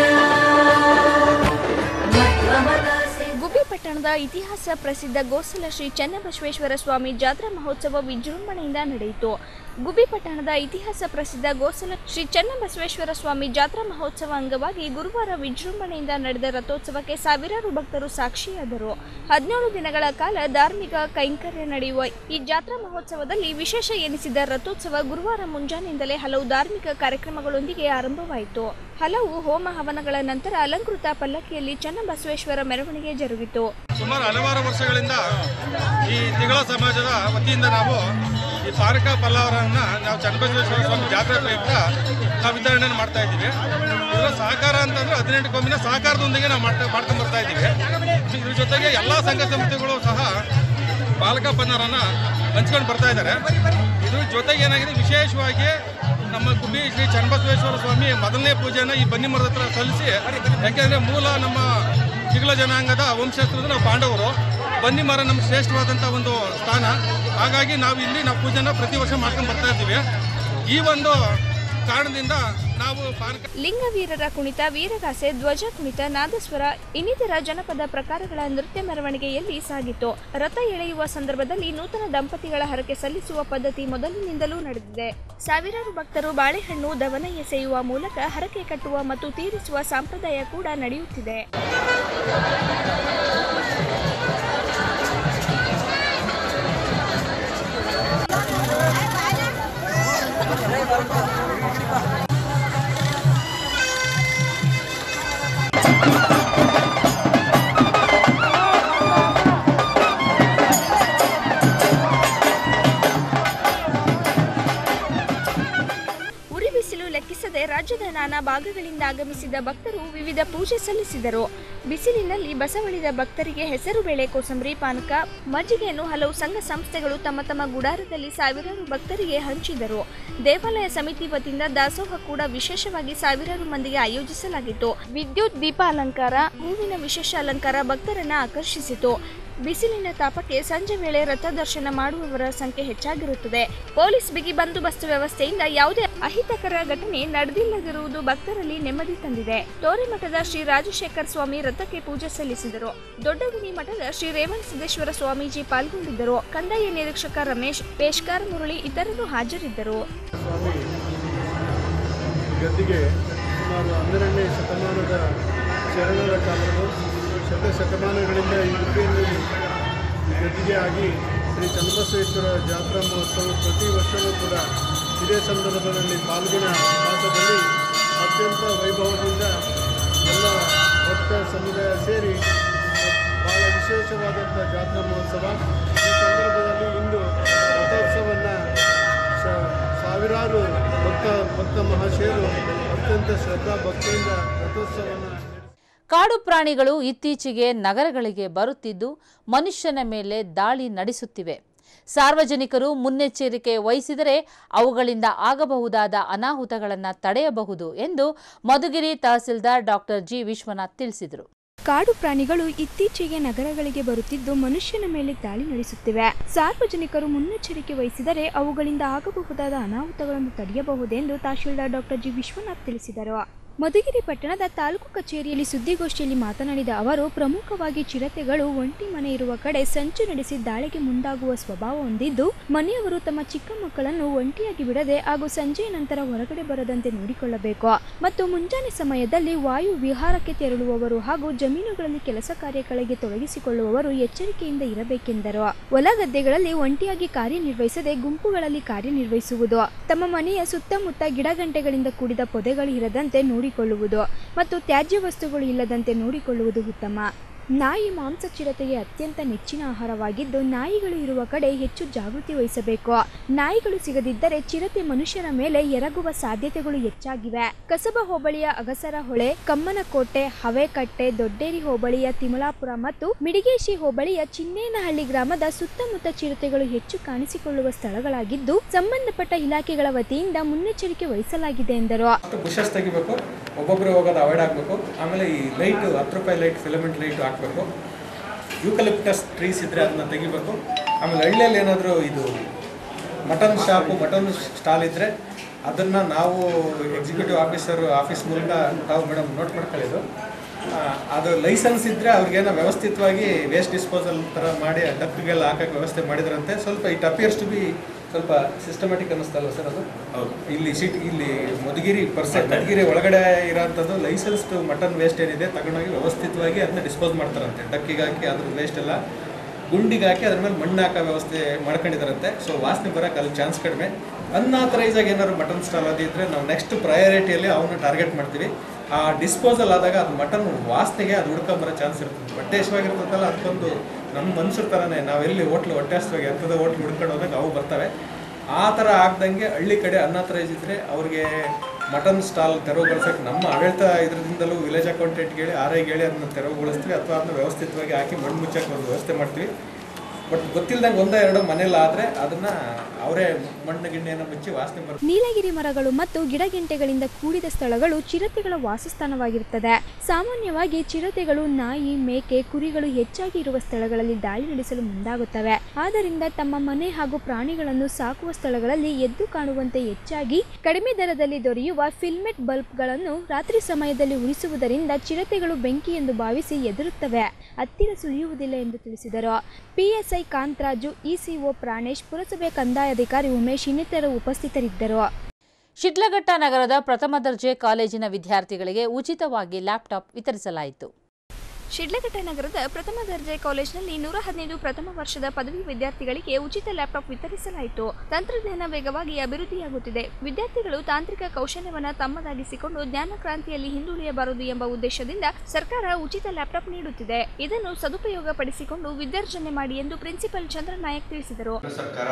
मध्वमदासि ಗುಬ್ಬಿ ಪಟ್ಟಣದ ಇತಿಹಾಸ ಪ್ರಸಿದ್ಧ ಗೋಸಲ ಶ್ರೀ ಚನ್ನಬಸವೇಶ್ವರ ಸ್ವಾಮಿ ಜಾತ್ರಾ ಮಹೋತ್ಸವ ವಿಜೃಂಭಣೆಯಿಂದ ನಡೆಯಿತು ಗುಬ್ಬಿ ಪಟ್ಟಣದ ಇತಿಹಾಸ ಪ್ರಸಿದ್ಧ ಗೋಸಲ ಶ್ರೀ ಚನ್ನಬಸವೇಶ್ವರ ಸ್ವಾಮಿ ಜಾತ್ರಾ ಮಹೋತ್ಸವ ಅಂಗವಾಗಿ ಗುರುವಾರ ವಿಜೃಂಭಣೆಯಿಂದ ನಡೆದ ರಥೋತ್ಸವಕ್ಕೆ ಸಾವಿರಾರು ಭಕ್ತರು ಸಾಕ್ಷಿಯಾದರು ಹದಿನೇಳು ದಿನಗಳ ಕಾಲ ಧಾರ್ಮಿಕ ಕೈಂಕರ್ಯ ನಡೆಯುವ ಈ ಜಾತ್ರಾ ಮಹೋತ್ಸವದಲ್ಲಿ ವಿಶೇಷ ಎನಿಸಿದ ರಥೋತ್ಸವ ಗುರುವಾರ ಮುಂಜಾನೆಯಿಂದಲೇ ಹಲವು ಧಾರ್ಮಿಕ ಕಾರ್ಯಕ್ರಮಗಳೊಂದಿಗೆ ಆರಂಭವಾಯಿತು ಹಲವು ಹೋಮ ಹವನಗಳ ನಂತರ ಅಲಂಕೃತ ಪಲ್ಲಕ್ಕಿಯಲ್ಲಿ ಚನ್ನಬಸವೇಶ್ವರ ಮೆರವಣಿಗೆ ಜರುಗಿತು ಸುಮಾರು ಹಲವಾರು ವರ್ಷಗಳಿಂದ ಈ ತಿಗಳ ಸಮಾಜದ ವತಿಯಿಂದ ನಾವು ಈ ಪಾನಕ ಪಲ್ಲವರನ್ನ ನಾವು ಚನ್ನಬಸವೇಶ್ವರ ಸ್ವಾಮಿ ಜಾತ್ರೆ ಪ್ರಯುಕ್ತ ನಾವು ವಿತರಣೆ ಮಾಡ್ತಾ ಇದ್ದೀವಿ ಇದರ ಸಹಕಾರ ಅಂತಂದ್ರೆ ಹದಿನೆಂಟು ಕೊಂಬಿನ ಸಹಕಾರದೊಂದಿಗೆ ನಾವು ಮಾಡ್ತಾ ಮಾಡ್ಕೊಂಡು ಬರ್ತಾ ಇದ್ದೀವಿ ಇದ್ರ ಜೊತೆಗೆ ಎಲ್ಲ ಸಂಘ ಸಂಸ್ಥೆಗಳು ಸಹ ಪಾಲಕ ಪನ್ನರನ್ನ ಹಂಚ್ಕೊಂಡು ಬರ್ತಾ ಇದ್ದಾರೆ ಇದ್ರ ಜೊತೆಗೆ ಏನಾಗಿದೆ ವಿಶೇಷವಾಗಿ ನಮ್ಮ ಗುಬ್ಬಿ ಶ್ರೀ ಚನ್ನಬಸವೇಶ್ವರ ಸ್ವಾಮಿ ಮೊದಲನೇ ಪೂಜೆನ ಈ ಬನ್ನಿ ಮರದ ಹತ್ರ ಸಲ್ಲಿಸಿ ಯಾಕೆಂದ್ರೆ ಮೂಲ ನಮ್ಮ ತಿಗಳ ಜನಾಂಗದ ವಂಶಸ್ಥರು ನಾವು ಪಾಂಡವರು ಬನ್ನಿ ಮರ ನಮ್ಮ ಶ್ರೇಷ್ಠವಾದಂಥ ಒಂದು ಸ್ಥಾನ ಹಾಗಾಗಿ ನಾವು ಇಲ್ಲಿ ನಾವು ಪೂಜೆನ ಪ್ರತಿ ವರ್ಷ ಮಾಡ್ಕೊಂಡು ಬರ್ತಾ ಇದ್ದೀವಿ ಈ ಒಂದು ಕಾರಣದಿಂದ ನಾವು ಪಾನಕ ಲಿಂಗವೀರರ ಕುಣಿತ ವೀರಗಾಸೆ ಧ್ವಜ ಕುಣಿತ ನಾದಸ್ವರ ಇನ್ನಿತರ ಜನಪದ ಪ್ರಕಾರಗಳ ನೃತ್ಯ ಮೆರವಣಿಗೆಯಲ್ಲಿ ಸಾಗಿತು ರಥ ಎಳೆಯುವ ಸಂದರ್ಭದಲ್ಲಿ ನೂತನ ದಂಪತಿಗಳ ಹರಕೆ ಸಲ್ಲಿಸುವ ಪದ್ಧತಿ ಮೊದಲಿನಿಂದಲೂ ನಡೆದಿದೆ ಸಾವಿರಾರು ಭಕ್ತರು ಬಾಳೆಹಣ್ಣು ದವನ ಎಸೆಯುವ ಮೂಲಕ ಹರಕೆ ಕಟ್ಟುವ ಮತ್ತು ತೀರಿಸುವ ಸಂಪ್ರದಾಯ ಕೂಡ ನಡೆಯುತ್ತಿದೆ ಉರಿ ಬಿಸಿಲು ಲೆಕ್ಕಿಸದೆ ರಾಜ್ಯದ ನಾನಾ ಭಾಗಗಳಿಂದ ಆಗಮಿಸಿದ ಭಕ್ತರು ವಿವಿಧ ಪೂಜೆ ಸಲ್ಲಿಸಿದರು ಬಿಸಿಲಿನಲ್ಲಿ ಬಸವಳಿದ ಭಕ್ತರಿಗೆ ಹೆಸರು ಬೇಳೆ ಕೋಸಂಬರಿ ಪಾನಕ ಮಜ್ಜಿಗೆಯನ್ನು ಹಲವು ಸಂಘ ಸಂಸ್ಥೆಗಳು ತಮ್ಮ ತಮ್ಮ ಗುಡಾರದಲ್ಲಿ ಸಾವಿರಾರು ಭಕ್ತರಿಗೆ ಹಂಚಿದರು ದೇವಾಲಯ ಸಮಿತಿ ವತಿಯಿಂದ ದಾಸೋಹ ಕೂಡ ವಿಶೇಷವಾಗಿ ಸಾವಿರಾರು ಮಂದಿಗೆ ಆಯೋಜಿಸಲಾಗಿತ್ತು ವಿದ್ಯುತ್ ದೀಪ ಅಲಂಕಾರ ಹೂವಿನ ವಿಶೇಷ ಅಲಂಕಾರ ಭಕ್ತರನ್ನ ಆಕರ್ಷಿಸಿತು ಬಿಸಿಲಿನ ತಾಪಕ್ಕೆ ಸಂಜೆ ವೇಳೆ ರಥ ದರ್ಶನ ಮಾಡುವವರ ಸಂಖ್ಯೆ ಹೆಚ್ಚಾಗಿರುತ್ತದೆ ಪೊಲೀಸ್ ಬಿಗಿ ಬಂದೋಬಸ್ತ್ ವ್ಯವಸ್ಥೆಯಿಂದ ಯಾವುದೇ ಅಹಿತಕರ ಘಟನೆ ನಡೆದಿಲ್ಲದಿರುವುದು ಭಕ್ತರಲ್ಲಿ ನೆಮ್ಮದಿ ತಂದಿದೆ ತೋರಿಮಠದ ಶ್ರೀ ರಾಜಶೇಖರ್ ಸ್ವಾಮಿ ರಥಕ್ಕೆ ಪೂಜೆ ಸಲ್ಲಿಸಿದರು ದೊಡ್ಡಗುನಿ ಮಠದ ಶ್ರೀ ರೇವಣ ಸಿದ್ದೇಶ್ವರ ಸ್ವಾಮೀಜಿ ಪಾಲ್ಗೊಂಡಿದ್ದರು ಕಂದಾಯ ನಿರೀಕ್ಷಕ ರಮೇಶ್ ಪೇಶ್ಕಾರ್ ಮುರಳಿ ಇತರರು ಹಾಜರಿದ್ದರು ಗದ್ದಿಗೆ ಸುಮಾರು ಹನ್ನೆರಡನೇ ಶತಮಾನದ ಶರಣರ ಕಾಲದ ಶತ ಶತಮಾನಗಳಿಂದ ಈ ಉಡುಪಿಯಲ್ಲಿ ಗದ್ದಿಗೆ ಆಗಿ ಶ್ರೀ ಚನ್ನಬಸವೇಶ್ವರ ಜಾತ್ರಾ ಮಹೋತ್ಸವ ಪ್ರತಿ ವರ್ಷವೂ ಕೂಡ ಇದೇ ಸಂದರ್ಭದಲ್ಲಿ ಪಾಲ್ಗುಣ ಮಾಸದಲ್ಲಿ ಅತ್ಯಂತ ವೈಭವದಿಂದ ಎಲ್ಲ ಭಕ್ತ ಸಮುದಾಯ ಸೇರಿ ಬಹಳ ವಿಶೇಷವಾದಂಥ ಜಾತ್ರಾ ಮಹೋತ್ಸವ ಈ ಸಂದರ್ಭದಲ್ಲಿ ಇಂದು ರಥೋತ್ಸವವನ್ನು ಶ- ಸಾವಿರಾರು ಭಕ್ತ ಭಕ್ತ ಭಕ್ತ ಮಹಾಶಯರು ಅತ್ಯಂತ ಶ್ರದ್ಧಾ ಭಕ್ತಿಯಿಂದ ರಥೋತ್ಸವವನ್ನು ಕಾಡು ಪ್ರಾಣಿಗಳು ಇತ್ತೀಚೆಗೆ ನಗರಗಳಿಗೆ ಬರುತ್ತಿದ್ದು ಮನುಷ್ಯನ ಮೇಲೆ ದಾಳಿ ನಡೆಸುತ್ತಿವೆ ಸಾರ್ವಜನಿಕರು ಮುನ್ನೆಚ್ಚರಿಕೆ ವಹಿಸಿದರೆ ಅವುಗಳಿಂದ ಆಗಬಹುದಾದ ಅನಾಹುತಗಳನ್ನು ತಡೆಯಬಹುದು ಎಂದು ಮಧುಗಿರಿ ತಹಸೀಲ್ದಾರ್ ಡಾಕ್ಟರ್ ಜಿ ವಿಶ್ವನಾಥ್ ತಿಳಿಸಿದರು ಕಾಡು ಪ್ರಾಣಿಗಳು ಇತ್ತೀಚೆಗೆ ನಗರಗಳಿಗೆ ಬರುತ್ತಿದ್ದು ಮನುಷ್ಯನ ಮೇಲೆ ದಾಳಿ ನಡೆಸುತ್ತಿವೆ ಸಾರ್ವಜನಿಕರು ಮುನ್ನೆಚ್ಚರಿಕೆ ವಹಿಸಿದರೆ ಅವುಗಳಿಂದ ಆಗಬಹುದಾದ ಅನಾಹುತಗಳನ್ನು ತಡೆಯಬಹುದೆಂದು ತಹಶೀಲ್ದಾರ್ ಡಾಕ್ಟರ್ ಜಿ ವಿಶ್ವನಾಥ್ ತಿಳಿಸಿದರು ಮಧುಗಿರಿ ಪಟ್ಟಣದ ತಾಲೂಕು ಕಚೇರಿಯಲ್ಲಿ ಸುದ್ದಿಗೋಷ್ಠಿಯಲ್ಲಿ ಮಾತನಾಡಿದ ಅವರು ಪ್ರಮುಖವಾಗಿ ಚಿರತೆಗಳು ಒಂಟಿ ಮನೆ ಇರುವ ಕಡೆ ಸಂಚು ನಡೆಸಿ ದಾಳಿಗೆ ಮುಂದಾಗುವ ಸ್ವಭಾವ ಹೊಂದಿದ್ದು ಮನೆಯವರು ತಮ್ಮ ಚಿಕ್ಕ ಮಕ್ಕಳನ್ನು ಒಂಟಿಯಾಗಿ ಬಿಡದೆ ಹಾಗೂ ಸಂಜೆಯ ನಂತರ ಹೊರಗಡೆ ಬರದಂತೆ ನೋಡಿಕೊಳ್ಳಬೇಕು ಮತ್ತು ಮುಂಜಾನೆ ಸಮಯದಲ್ಲಿ ವಾಯು ವಿಹಾರಕ್ಕೆ ತೆರಳುವವರು ಹಾಗೂ ಜಮೀನುಗಳಲ್ಲಿ ಕೆಲಸ ಕಾರ್ಯಗಳಿಗೆ ತೊಡಗಿಸಿಕೊಳ್ಳುವವರು ಎಚ್ಚರಿಕೆಯಿಂದ ಇರಬೇಕೆಂದರು ಹೊಲ ಗದ್ದೆಗಳಲ್ಲಿ ಒಂಟಿಯಾಗಿ ಕಾರ್ಯನಿರ್ವಹಿಸದೆ ಗುಂಪುಗಳಲ್ಲಿ ಕಾರ್ಯನಿರ್ವಹಿಸುವುದು ತಮ್ಮ ಮನೆಯ ಸುತ್ತಮುತ್ತ ಗಿಡಗಂಟೆಗಳಿಂದ ಕೂಡಿದ ಪೊದೆಗಳು ಇರದಂತೆ ನೋಡಿಕೊಳ್ಳುವುದು ಮತ್ತು ತ್ಯಾಜ್ಯ ವಸ್ತುಗಳು ಇಲ್ಲದಂತೆ ನೋಡಿಕೊಳ್ಳುವುದು ಉತ್ತಮ ನಾಯಿ ಮಾಂಸ ಚಿರತೆಗೆ ಅತ್ಯಂತ ನೆಚ್ಚಿನ ಆಹಾರವಾಗಿದ್ದು ನಾಯಿಗಳು ಇರುವ ಕಡೆ ಹೆಚ್ಚು ಜಾಗೃತಿ ವಹಿಸಬೇಕು ನಾಯಿಗಳು ಸಿಗದಿದ್ದರೆ ಚಿರತೆ ಮನುಷ್ಯರ ಮೇಲೆ ಎರಗುವ ಸಾಧ್ಯತೆಗಳು ಹೆಚ್ಚಾಗಿವೆ ಕಸಬಾ ಹೋಬಳಿಯ ಅಗಸರ ಹೊಳೆ ಕಮ್ಮನಕೋಟೆ ಹವೇಕಟ್ಟೆ ದೊಡ್ಡೇರಿ ಹೋಬಳಿಯ ತಿಮಲಾಪುರ ಮತ್ತು ಮಿಡಿಗೇಶಿ ಹೋಬಳಿಯ ಚಿನ್ನೇನಹಳ್ಳಿ ಗ್ರಾಮದ ಸುತ್ತಮುತ್ತ ಚಿರತೆಗಳು ಹೆಚ್ಚು ಕಾಣಿಸಿಕೊಳ್ಳುವ ಸ್ಥಳಗಳಾಗಿದ್ದು ಸಂಬಂಧಪಟ್ಟ ಇಲಾಖೆಗಳ ವತಿಯಿಂದ ಮುನ್ನೆಚ್ಚರಿಕೆ ವಹಿಸಲಾಗಿದೆ ಎಂದರು ಬುಷಸ್ ತೆಗಿಬೇಕು ಒಬ್ಬೊಬ್ಬರು ಹೋಗೋದು ಅವಾಯ್ಡ್ ಆಗಬೇಕು ಆಮೇಲೆ ಈ ಲೈಟ್ ಹತ್ತು ರೂಪಾಯಿ ಲೈಟ್ ಫಿಲಮೆಂಟ್ ಲೈಟ್ ಹಾಕಬೇಕು ಯೂಕಲಿಪ್ಟಸ್ ಟ್ರೀಸ್ ಇದ್ದರೆ ಅದನ್ನ ತೆಗಿಬೇಕು ಆಮೇಲೆ ಹಳ್ಳಿಯಲ್ಲಿ ಏನಾದರೂ ಇದು ಮಟನ್ ಶಾಪು ಮಟನ್ ಸ್ಟಾಲ್ ಇದ್ದರೆ ಅದನ್ನು ನಾವು ಎಕ್ಸಿಕ್ಯೂಟಿವ್ ಆಫೀಸರ್ ಆಫೀಸ್ ಮೂಲಕ ತಾವು ಮೇಡಮ್ ನೋಟ್ ಮಾಡ್ಕೊಳ್ಳೋದು ಆ, ಅದು ಲೈಸೆನ್ಸ್ ಇದ್ದರೆ ಅವ್ರಿಗೇನೋ ವ್ಯವಸ್ಥಿತವಾಗಿ ವೇಸ್ಟ್ ಡಿಸ್ಪೋಸಲ್ ಥರ ಮಾಡಿ ಡಕ್ಗೆಲ್ಲ ಹಾಕೋಕ್ಕೆ ವ್ಯವಸ್ಥೆ ಮಾಡಿದ್ರಂತೆ ಸ್ವಲ್ಪ ಇಟ್ ಅಪಿಯರ್ಸ್ ಟು ಬಿ ಸ್ವಲ್ಪ ಸಿಸ್ಟಮ್ಯಾಟಿಕ್ ಅನ್ನಿಸ್ತಲ್ವ ಸರ್ ಅದು ಇಲ್ಲಿ ಸಿಟಿ ಇಲ್ಲಿ ಮಧುಗಿರಿ ಪರ್ಸೆಂಟ್ ಮಧುಗಿರಿ ಒಳಗಡೆ ಇರೋಂಥದ್ದು ಲೈಸೆನ್ಸ್ಡ್ ಮಟನ್ ವೇಸ್ಟ್ ಏನಿದೆ ತಗೊಂಡೋಗಿ ವ್ಯವಸ್ಥಿತವಾಗಿ ಅದನ್ನ ಡಿಸ್ಪೋಸ್ ಮಾಡ್ತಾರಂತೆ ಡಕ್ಕಿಗೆ ಹಾಕಿ ಅದ್ರ ವೇಸ್ಟ್ ಎಲ್ಲ ಗುಂಡಿಗೆ ಹಾಕಿ ಅದ್ರ ಮೇಲೆ ಮಣ್ಣು ಹಾಕೋ ವ್ಯವಸ್ಥೆ ಮಾಡ್ಕೊಂಡಿದ್ದಾರಂತೆ ಸೊ ವಾಸನೆ ಬರೋಕೆ ಅಲ್ಲಿ ಚಾನ್ಸ್ ಕಡಿಮೆ ಅನ್ಆಥರೈಸ್ ಆಗಿ ಏನಾದ್ರು ಮಟನ್ ಸ್ಟಾಲ್ ಅದು ಇದ್ದರೆ ನಾವು ನೆಕ್ಸ್ಟ್ ಪ್ರಯಾರಿಟಿಯಲ್ಲಿ ಅವನ್ನ ಟಾರ್ಗೆಟ್ ಮಾಡ್ತೀವಿ ಆ ಡಿಸ್ಪೋಸಲ್ ಆದಾಗ ಅದು ಮಟನ್ ವಾಸನೆಗೆ ಅದು ಹುಡ್ಕೊಂಬರೋ ಚಾನ್ಸ್ ಇರ್ತದೆ ಹೊಟ್ಟೆ ಹಸಿವಾಗಿರ್ತದಲ್ಲ ಅದಕ್ಕೊಂದು ನಮ್ಮ ಮನುಷ್ಯರ ಥರನೇ ನಾವೆಲ್ಲಿ ಹೋಟ್ಲು ಹೊಟ್ಟೆ ಹಸಿವಾಗಿ ಎಂಥದ್ದು ಹೋಟ್ಲು ಹುಡ್ಕೊಂಡು ಹೋದಾಗ ಅವು ಬರ್ತವೆ ಆ ಥರ ಆಗ್ದಂಗೆ ಹಳ್ಳಿ ಕಡೆ ಅನ್ಆಥರೈಸ್ ಇದ್ದರೆ ಅವ್ರಿಗೆ ಮಟನ್ ಸ್ಟಾಲ್ ತೆರವುಗೊಳಿಸೋಕೆ ನಮ್ಮ ಆಡಳಿತ ಇದರಿಂದಲೂ ವಿಲೇಜ್ ಅಕೌಂಟೆಂಟ್ಗೆ ಹೇಳಿ ಆರ್ ಐಗೆ ಹೇಳಿ ಅದನ್ನ ತೆರವುಗೊಳಿಸ್ತೀವಿ ಅಥವಾ ಅದನ್ನ ವ್ಯವಸ್ಥಿತವಾಗಿ ಹಾಕಿ ಮಣ್ಣು ಮುಚ್ಚಕ್ಕೆ ಒಂದು ವ್ಯವಸ್ಥೆ ಮಾಡ್ತೀವಿ ಬಟ್ ಗೊತ್ತಿಲ್ಲದಂಗೆ ಒಂದೋ ಎರಡೋ ಮನೇಲಿ ಆದರೆ ಅದನ್ನ ಅವರೇ ಮಣ್ಣು ಗಿಣ್ಣೆಯನ್ನು ಮುಚ್ಚಿ ವಾಸನೆ ಬರುತ್ತೆ ನೀಲಗಿರಿ ಮರಗಳು ಮತ್ತು ಗಿಡಗೆಂಟೆಗಳಿಂದ ಕೂಡಿದ ಸ್ಥಳಗಳು ಚಿರತೆಗಳ ವಾಸಸ್ಥಾನವಾಗಿರುತ್ತದೆ ಸಾಮಾನ್ಯವಾಗಿ ಚಿರತೆಗಳು ನಾಯಿ ಮೇಕೆ ಕುರಿಗಳು ಹೆಚ್ಚಾಗಿ ಇರುವ ಸ್ಥಳಗಳಲ್ಲಿ ದಾಳಿ ನಡೆಸಲು ಮುಂದಾಗುತ್ತವೆ ಆದ್ದರಿಂದ ತಮ್ಮ ಮನೆ ಹಾಗೂ ಪ್ರಾಣಿಗಳನ್ನು ಸಾಕುವ ಸ್ಥಳಗಳಲ್ಲಿ ಎದ್ದು ಕಾಣುವಂತೆ ಹೆಚ್ಚಾಗಿ ಕಡಿಮೆ ದರದಲ್ಲಿ ದೊರೆಯುವ ಫಿಲ್ಮೆಟ್ ಬಲ್ಬ್ಗಳನ್ನು ರಾತ್ರಿ ಸಮಯದಲ್ಲಿ ಉಳಿಸುವುದರಿಂದ ಚಿರತೆಗಳು ಬೆಂಕಿ ಎಂದು ಭಾವಿಸಿ ಎದುರುತ್ತವೆ ಹತ್ತಿರ ಸುಳಿಯುವುದಿಲ್ಲ ಎಂದು ತಿಳಿಸಿದರು ಪಿಎಸ್ಐ ಕಾಂತರಾಜು ಇಸಿಒ ಪ್ರಾಣೇಶ್ ಪುರಸಭೆ ಕಂದಾಯಾಧಿಕಾರಿ ಉಮೇಶ್ ಇನ್ನಿತರರು ಉಪಸ್ಥಿತರಿದ್ದರು ಶಿಡ್ಲಘಟ್ಟ ನಗರದ ಪ್ರಥಮ ದರ್ಜೆ ಕಾಲೇಜಿನ ವಿದ್ಯಾರ್ಥಿಗಳಿಗೆ ಉಚಿತವಾಗಿ ಲ್ಯಾಪ್ಟಾಪ್ ವಿತರಿಸಲಾಯಿತು ಶಿಡ್ಲಘಟ್ಟ ನಗರದ ಪ್ರಥಮ ದರ್ಜೆ ಕಾಲೇಜಿನಲ್ಲಿ ನೂರ ಹದಿನೈದು ಪ್ರಥಮ ವರ್ಷದ ಪದವಿ ವಿದ್ಯಾರ್ಥಿಗಳಿಗೆ ಉಚಿತ ಲ್ಯಾಪ್ಟಾಪ್ ವಿತರಿಸಲಾಯಿತು ತಂತ್ರಜ್ಞಾನ ವೇಗವಾಗಿ ಅಭಿವೃದ್ಧಿಯಾಗುತ್ತಿದೆ ವಿದ್ಯಾರ್ಥಿಗಳು ತಾಂತ್ರಿಕ ಕೌಶಲ್ಯವನ್ನು ತಮ್ಮದಾಗಿಸಿಕೊಂಡು ಜ್ಞಾನ ಕ್ರಾಂತಿಯಲ್ಲಿ ಹಿಂದುಳಿಯಬಾರದು ಎಂಬ ಉದ್ದೇಶದಿಂದ ಸರ್ಕಾರ ಉಚಿತ ಲ್ಯಾಪ್ಟಾಪ್ ನೀಡುತ್ತಿದೆ ಇದನ್ನು ಸದುಪಯೋಗ ಪಡಿಸಿಕೊಂಡು ವಿದ್ಯಾರ್ಜನೆ ಮಾಡಿ ಎಂದು ಪ್ರಿನ್ಸಿಪಲ್ ಚಂದ್ರನಾಯಕ್ ತಿಳಿಸಿದರು ಕೇಂದ್ರ ಸರ್ಕಾರ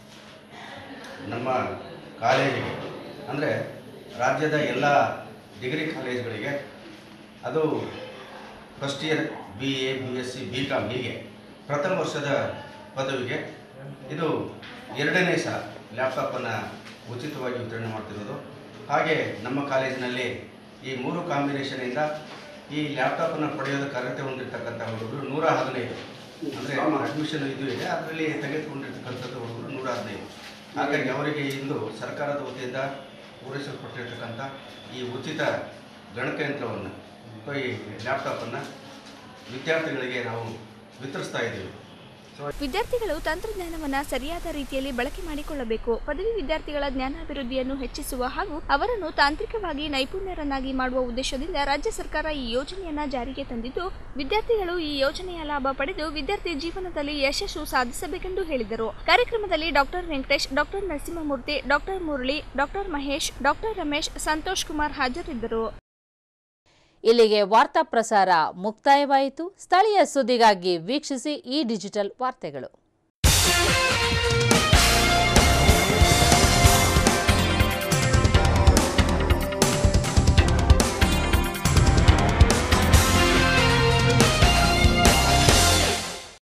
ನಮ್ಮ ಕಾಲೇಜಿಗೆ ಅಂದರೆ ರಾಜ್ಯದ ಎಲ್ಲ ಡಿಗ್ರಿ ಕಾಲೇಜ್ಗಳಿಗೆ ಅದು first year B A B S C B com ಹೀಗೆ ಪ್ರಥಮ ವರ್ಷದ ಪದವಿಗೆ ಇದು ಎರಡನೇ ಸಲ ಲ್ಯಾಪ್ಟಾಪನ್ನು ಉಚಿತವಾಗಿ ವಿತರಣೆ ಮಾಡ್ತಿರೋದು ಹಾಗೆ ನಮ್ಮ ಕಾಲೇಜಿನಲ್ಲಿ ಈ ಮೂರು ಕಾಂಬಿನೇಷನಿಂದ ಈ ಲ್ಯಾಪ್ಟಾಪನ್ನು ಪಡೆಯೋದಕ್ಕೆ ಅರ್ಹತೆ ಹೊಂದಿರತಕ್ಕಂಥ ಹುಡುಗರು ನೂರ ಹದಿನೈದು ಅಂದರೆ ಅಡ್ಮಿಷನ್ ಇದು ಇದೆ ಅದರಲ್ಲಿ ತೆಗೆದುಕೊಂಡಿರ್ತಕ್ಕಂಥದ್ದು ಹುಡುಗರು ನೂರ ಹದಿನೈದು ಹಾಗಾಗಿ ಅವರಿಗೆ ಇಂದು ಸರ್ಕಾರದ ವತಿಯಿಂದ ಪೂರೈಸಲ್ಪಟ್ಟಿರ್ತಕ್ಕಂಥ ಈ ಉಚಿತ ಗಣಕಯಂತ್ರವನ್ನು ಅಥವಾ ಈ ಲ್ಯಾಪ್ಟಾಪನ್ನು ವಿದ್ಯಾರ್ಥಿಗಳಿಗೆ ನಾವು ವಿತರಿಸ್ತಾ ಇದ್ದೀವಿ ಸೊ ವಿದ್ಯಾರ್ಥಿಗಳು ತಂತ್ರಜ್ಞಾನವನ್ನ ಸರಿಯಾದ ರೀತಿಯಲ್ಲಿ ಬಳಕೆ ಮಾಡಿಕೊಳ್ಳಬೇಕು ಪದವಿ ವಿದ್ಯಾರ್ಥಿಗಳ ಜ್ಞಾನಾಭಿವೃದ್ಧಿಯನ್ನು ಹೆಚ್ಚಿಸುವ ಹಾಗೂ ಅವರನ್ನು ತಾಂತ್ರಿಕವಾಗಿ ನೈಪುಣ್ಯರನ್ನಾಗಿ ಮಾಡುವ ಉದ್ದೇಶದಿಂದ ರಾಜ್ಯ ಸರ್ಕಾರ ಈ ಯೋಜನೆಯನ್ನ ಜಾರಿಗೆ ತಂದಿದ್ದು ವಿದ್ಯಾರ್ಥಿಗಳು ಈ ಯೋಜನೆಯ ಲಾಭ ಪಡೆದು ವಿದ್ಯಾರ್ಥಿ ಜೀವನದಲ್ಲಿ ಯಶಸ್ಸು ಸಾಧಿಸಬೇಕೆಂದು ಹೇಳಿದರು ಕಾರ್ಯಕ್ರಮದಲ್ಲಿ doctor Venkatesh doctor Narasimhamurthy doctor Murali doctor Mahesh doctor Ramesh Santosh Kumar ಹಾಜರಿದ್ದರು ಇಲ್ಲಿಗೆ ವಾರ್ತಾ ಪ್ರಸಾರ ಮುಕ್ತಾಯವಾಯಿತು ಸ್ಥಳೀಯ ಸುದ್ದಿಗಾಗಿ ವೀಕ್ಷಿಸಿ ಈ ಡಿಜಿಟಲ್ ವಾರ್ತೆಗಳು